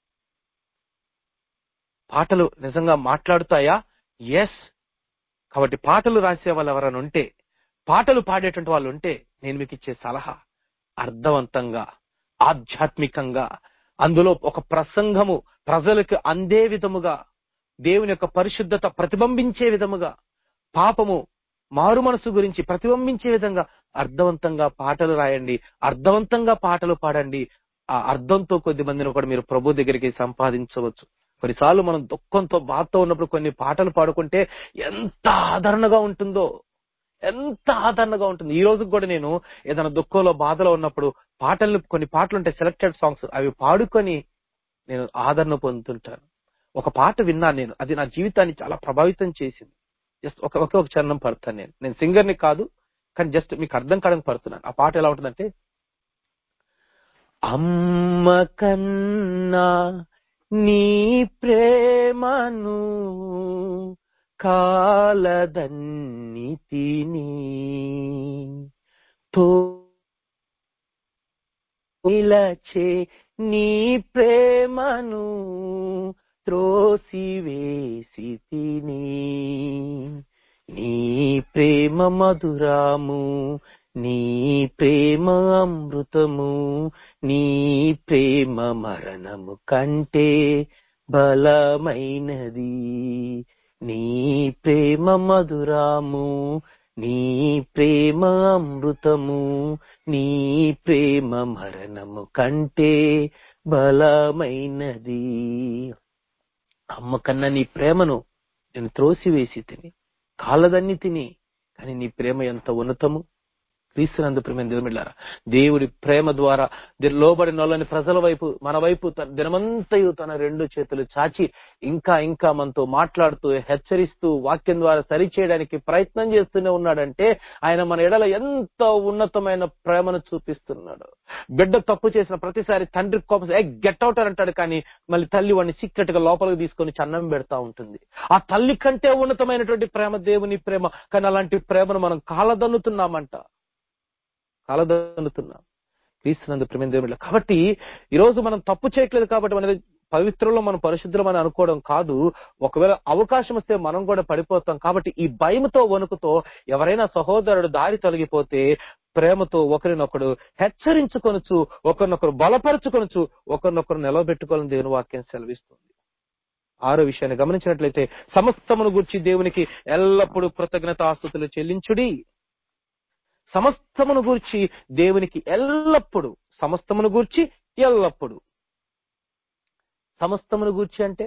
A: పాటలు నిజంగా మాట్లాడుతాయా ఎస్ కాబట్టి పాటలు రాసే వాళ్ళు ఎవరైనా ఉంటే పాటలు పాడేటువంటి వాళ్ళు ఉంటే నేను మీకు ఇచ్చే సలహా అర్థవంతంగా ఆధ్యాత్మికంగా అందులో ఒక ప్రసంగము ప్రజలకు అందే విధముగా దేవుని యొక్క పరిశుద్ధత ప్రతిబింబించే విధముగా పాపము మారు మనసు గురించి ప్రతిబింబించే విధంగా అర్థవంతంగా పాటలు రాయండి అర్థవంతంగా పాటలు పాడండి ఆ అర్థంతో కొద్ది మందిని కూడా మీరు ప్రభు దగ్గరికి సంపాదించవచ్చు కొన్నిసార్లు మనం దుఃఖంతో బాధతో ఉన్నప్పుడు కొన్ని పాటలు పాడుకుంటే ఎంత ఆదరణగా ఉంటుందో ఎంత ఆదరణగా ఉంటుంది ఈ రోజు కూడా నేను ఏదైనా దుఃఖంలో బాధలో ఉన్నప్పుడు పాటలు కొన్ని పాటలు ఉంటాయి సెలెక్టెడ్ సాంగ్స్ అవి పాడుకొని నేను ఆదరణ పొందుతుంటాను ఒక పాట విన్నాను నేను అది నా జీవితాన్ని చాలా ప్రభావితం చేసింది జస్ట్ ఒక ఒకే ఒక చరణం పడతాను నేను నేను సింగర్ ని కాదు కానీ జస్ట్ మీకు అర్థం కావడానికి పడుతున్నాను ఆ పాట ఎలా ఉంటుందంటే అమ్మ కన్నా నీ ప్రేమను కాలదన్ని తిని తో నిలచే నీ ప్రేమను త్రోసివేసి తిని నీ ప్రేమ మధురాము నీ ప్రేమ అమృతము నీ ప్రేమ మరణము కంటే బలమైనది నీ ప్రేమ మధురాము నీ ప్రేమ అమృతము నీ ప్రేమ మరణము కంటే బలమైనది అమ్మ కన్నా నీ ప్రేమను నేను త్రోసివేసి తిని కాలదన్ని తిని కానీ నీ ప్రేమ ఎంత ఉన్నతము క్రీస్తునందు ప్రేమ దేవుమిళ్ళారా దేవుడి ప్రేమ ద్వారా ది- లోబడిన వాళ్ళని ప్రజల వైపు మన వైపు తన దినమంతయు తన రెండు చేతులు చాచి ఇంకా ఇంకా మనతో మాట్లాడుతూ హెచ్చరిస్తూ వాక్యం ద్వారా సరిచేయడానికి ప్రయత్నం చేస్తూనే ఉన్నాడంటే ఆయన మన ఎడల ఎంత ఉన్నతమైన ప్రేమను చూపిస్తున్నాడు బిడ్డ తప్పు చేసిన ప్రతిసారి తండ్రి కోపం ఏ గెట్ అవుట్ అని అంటాడు కానీ మళ్ళీ తల్లి వాడిని సీక్రెట్ గా లోపలికి తీసుకొని చన్నం పెడతా ఉంటుంది ఆ తల్లి కంటే ఉన్నతమైనటువంటి ప్రేమ దేవుని ప్రేమ కానీ అలాంటి ప్రేమను మనం కాలదన్నుతున్నామంట కాలదన్నుతున్నాం క్రీస్తునందు ప్రేమ దేవుని కాబట్టి ఈ రోజు మనం తప్పు చేయట్లేదు కాబట్టి మన పవిత్రంలో మనం పరిశుద్ధులం అని అనుకోవడం కాదు ఒకవేళ అవకాశం వస్తే మనం కూడా పడిపోతాం కాబట్టి ఈ భయంతో వణుకుతో ఎవరైనా సహోదరుడు దారి తొలగిపోతే ప్రేమతో ఒకరినొకడు హెచ్చరించుకొనొచ్చు ఒకరినొకరు బలపరుచుకొనొచ్చు ఒకరినొకరు నిలవబెట్టుకోవాలని దేవుని వాక్యం సెలవిస్తుంది ఆరో విషయాన్ని గమనించినట్లయితే సమస్తమును గురించి దేవునికి ఎల్లప్పుడూ కృతజ్ఞత ఆస్తుతులు చెల్లించుడి సమస్తమును గూర్చి దేవునికి ఎల్లప్పుడు సమస్తమును గూర్చి ఎల్లప్పుడు సమస్తమును గూర్చి అంటే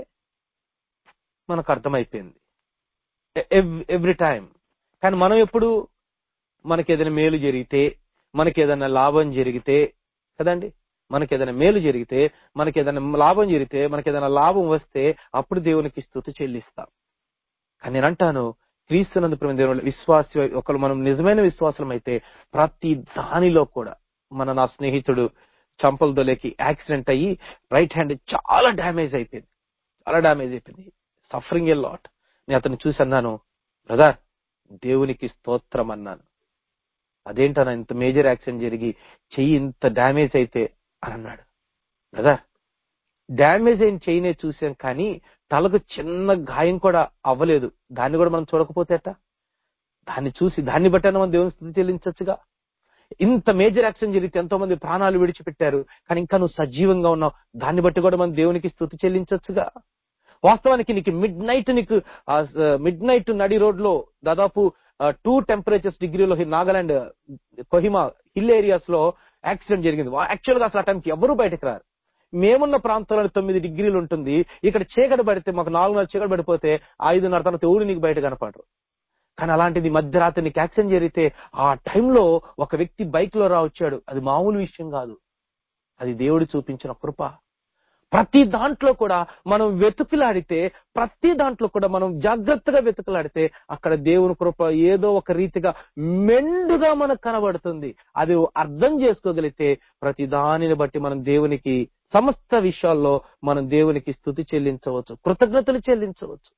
A: మనకు అర్థమైపోయింది ఎవ్రీ టైం కానీ మనం ఎప్పుడు మనకి ఏదైనా మేలు జరిగితే మనకి ఏదైనా లాభం జరిగితే కదండి మనకి ఏదైనా మేలు జరిగితే మనకి ఏదైనా లాభం జరిగితే మనకి ఏదైనా లాభం వస్తే అప్పుడు దేవునికి స్థుతి చెల్లిస్తాం కానీ నేను అంటాను క్రీస్తునందు ప్రేమ దేవుని విశ్వాస ఒకరు మనం నిజమైన విశ్వాసం అయితే ప్రతి దానిలో కూడా మన నా స్నేహితుడు చంపల దొలేకి యాక్సిడెంట్ అయ్యి రైట్ హ్యాండ్ చాలా డ్యామేజ్ అయిపోయింది చాలా డ్యామేజ్ అయిపోయింది సఫరింగ్ ఏ లాట్ నేను అతను చూసి అన్నాను బ్రదర్ దేవునికి స్తోత్రం అన్నాను అదేంటన్నా ఇంత మేజర్ యాక్సిడెంట్ జరిగి చెయ్యి ఇంత డ్యామేజ్ అయితే అని అన్నాడు బ్రదర్ డ్యామేజ్ అయిన చెయ్యినే చూసాం కానీ తలకు చిన్న గాయం కూడా అవ్వలేదు దాన్ని కూడా మనం చూడకపోతే అట్ట దాన్ని చూసి దాన్ని బట్టి మనం దేవుని స్థుతి చెల్లించచ్చుగా ఇంత మేజర్ యాక్సిడెంట్ జరిగితే ఎంతో మంది ప్రాణాలు విడిచిపెట్టారు కానీ ఇంకా నువ్వు సజీవంగా ఉన్నావు దాన్ని బట్టి కూడా మనం దేవునికి స్థుతి చెల్లించొచ్చుగా వాస్తవానికి నీకు మిడ్ నైట్ నీకు మిడ్ నైట్ నడి రోడ్ లో దాదాపు టూ టెంపరేచర్స్ డిగ్రీలో నాగాలాండ్ కొహిమా హిల్ ఏరియాస్ లో యాక్సిడెంట్ జరిగింది యాక్చువల్ గా అసలు ఆ టైంకి ఎవరు బయటకు రారు మేమున్న ప్రాంతంలో తొమ్మిది డిగ్రీలు ఉంటుంది ఇక్కడ చీకటి పడితే మాకు నాలుగున్నర చీకటి పడిపోతే ఐదున్నర తర్వాత ఎవరు నీకు బయట కనపడరు కానీ అలాంటిది మధ్యరాత్రి నీకు యాక్సిడెంట్ జరిగితే ఆ టైంలో ఒక వ్యక్తి బైక్ లో రా వచ్చాడు అది మామూలు విషయం కాదు అది దేవుడు చూపించిన కృప ప్రతి దాంట్లో కూడా మనం వెతుకులాడితే ప్రతి దాంట్లో కూడా మనం జాగ్రత్తగా వెతుకులాడితే అక్కడ దేవుని కృప ఏదో ఒక రీతిగా మెండుగా మనకు కనబడుతుంది అది అర్థం చేసుకోగలిగితే ప్రతి దానిని బట్టి మనం దేవునికి సమస్త విషయాల్లో మనం దేవునికి స్థుతి చెల్లించవచ్చు కృతజ్ఞతలు చెల్లించవచ్చు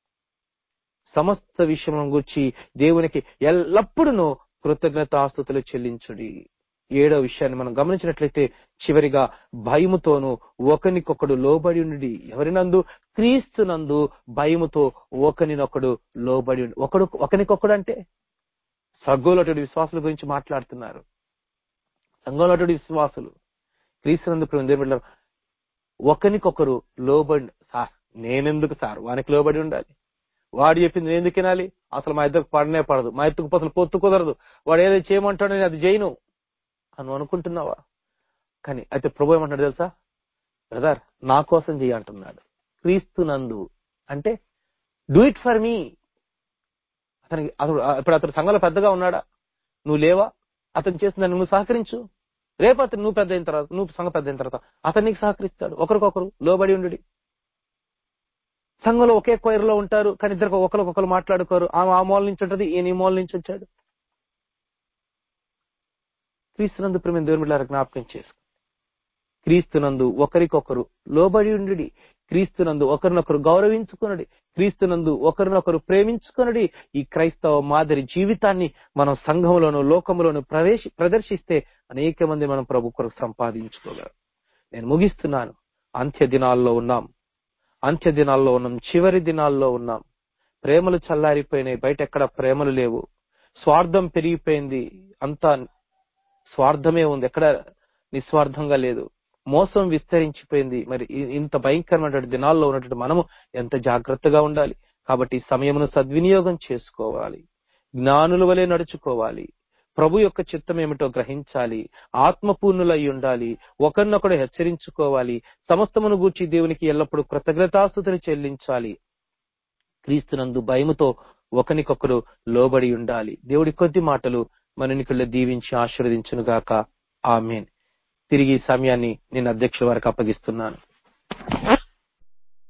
A: సమస్త విషయం గురించి దేవునికి ఎల్లప్పుడూ కృతజ్ఞతాస్తుతులు చెల్లించుడి ఏడో విషయాన్ని మనం గమనించినట్లయితే చివరిగా భయముతోను ఒకనికొకడు లోబడి ఉండి ఎవరినందు క్రీస్తునందు భయముతో ఒకనినొకడు లోబడి ఉండి ఒకడు ఒకనికొకడు అంటే సగ్గోలటుడి విశ్వాసుల గురించి మాట్లాడుతున్నారు సంఘంలోటుడి విశ్వాసులు క్రీస్తునందు దేవుడు ఒకనికొకరు లోబడి సార్ నేనెందుకు సార్ వానికి లోబడి ఉండాలి వాడు చెప్పింది నేను ఎందుకు వినాలి అసలు మా ఇద్దరికి పడనే పడదు మా ఇద్దరికి అసలు పొత్తు కుదరదు వాడు ఏదో చేయమంటాడో నేను అది చేయను అని అనుకుంటున్నావా కానీ అయితే ప్రభు ఏమంటాడు తెలుసా బ్రదర్ నా కోసం చెయ్యి అంటున్నాడు క్రీస్తు నందు అంటే డూ ఇట్ ఫర్ మీ అతనికి అతడు ఇప్పుడు అతడు సంఘంలో పెద్దగా ఉన్నాడా నువ్వు లేవా అతను చేసిన నువ్వు సహకరించు రేపు అతను నువ్వు పెద్ద అయిన తర్వాత నువ్వు సంఘ పెద్ద అయిన తర్వాత అతను నీకు సహకరిస్తాడు ఒకరికొకరు లోబడి ఉండు సంఘంలో ఒకే కొయర్లో ఉంటారు కానీ ఇద్దరు ఒకరికొకరు మాట్లాడుకోరు ఆమె ఆ మూల నుంచి ఉంటది ఈయన ఈ మూల నుంచి వచ్చాడు క్రీస్తునందు ప్రేమ దేవుని బిడ్డలారా జ్ఞాపకం చేసుకో క్రీస్తునందు ఒకరికొకరు లోబడి ఉండి క్రీస్తునందు ఒకరినొకరు గౌరవించుకునడి క్రీస్తునందు ఒకరినొకరు ప్రేమించుకునడి ఈ క్రైస్తవ మాదిరి జీవితాన్ని మనం సంఘంలోను లోకములోను ప్రవేశ ప్రదర్శిస్తే అనేక మంది మనం ప్రభు కొరకు సంపాదించుకోగలం నేను ముగిస్తున్నాను అంత్య దినాల్లో ఉన్నాం అంత్య దినాల్లో ఉన్నాం చివరి దినాల్లో ఉన్నాం ప్రేమలు చల్లారిపోయినాయి బయట ఎక్కడ ప్రేమలు లేవు స్వార్థం పెరిగిపోయింది అంతా స్వార్థమే ఉంది ఎక్కడ నిస్వార్థంగా లేదు మోసం విస్తరించిపోయింది మరి ఇంత భయంకరమైన దినాల్లో ఉన్నటువంటి మనము ఎంత జాగ్రత్తగా ఉండాలి కాబట్టి సమయమును సద్వినియోగం చేసుకోవాలి జ్ఞానుల వలె నడుచుకోవాలి ప్రభు యొక్క చిత్తం ఏమిటో గ్రహించాలి ఆత్మపూర్ణులై ఉండాలి ఒకరినొకడు హెచ్చరించుకోవాలి సమస్తమును గూర్చి దేవునికి ఎల్లప్పుడూ కృతజ్ఞతాస్తుతులు చెల్లించాలి క్రీస్తునందు భయముతో ఒకనికొకరు లోబడి ఉండాలి దేవుడి కొద్ది మాటలు మననికుల్లో దీవించి ఆశీర్వదించును గాక ఆమెన్ తిరిగి సమయాన్ని నేను అధ్యక్షుల వారికి అప్పగిస్తున్నాను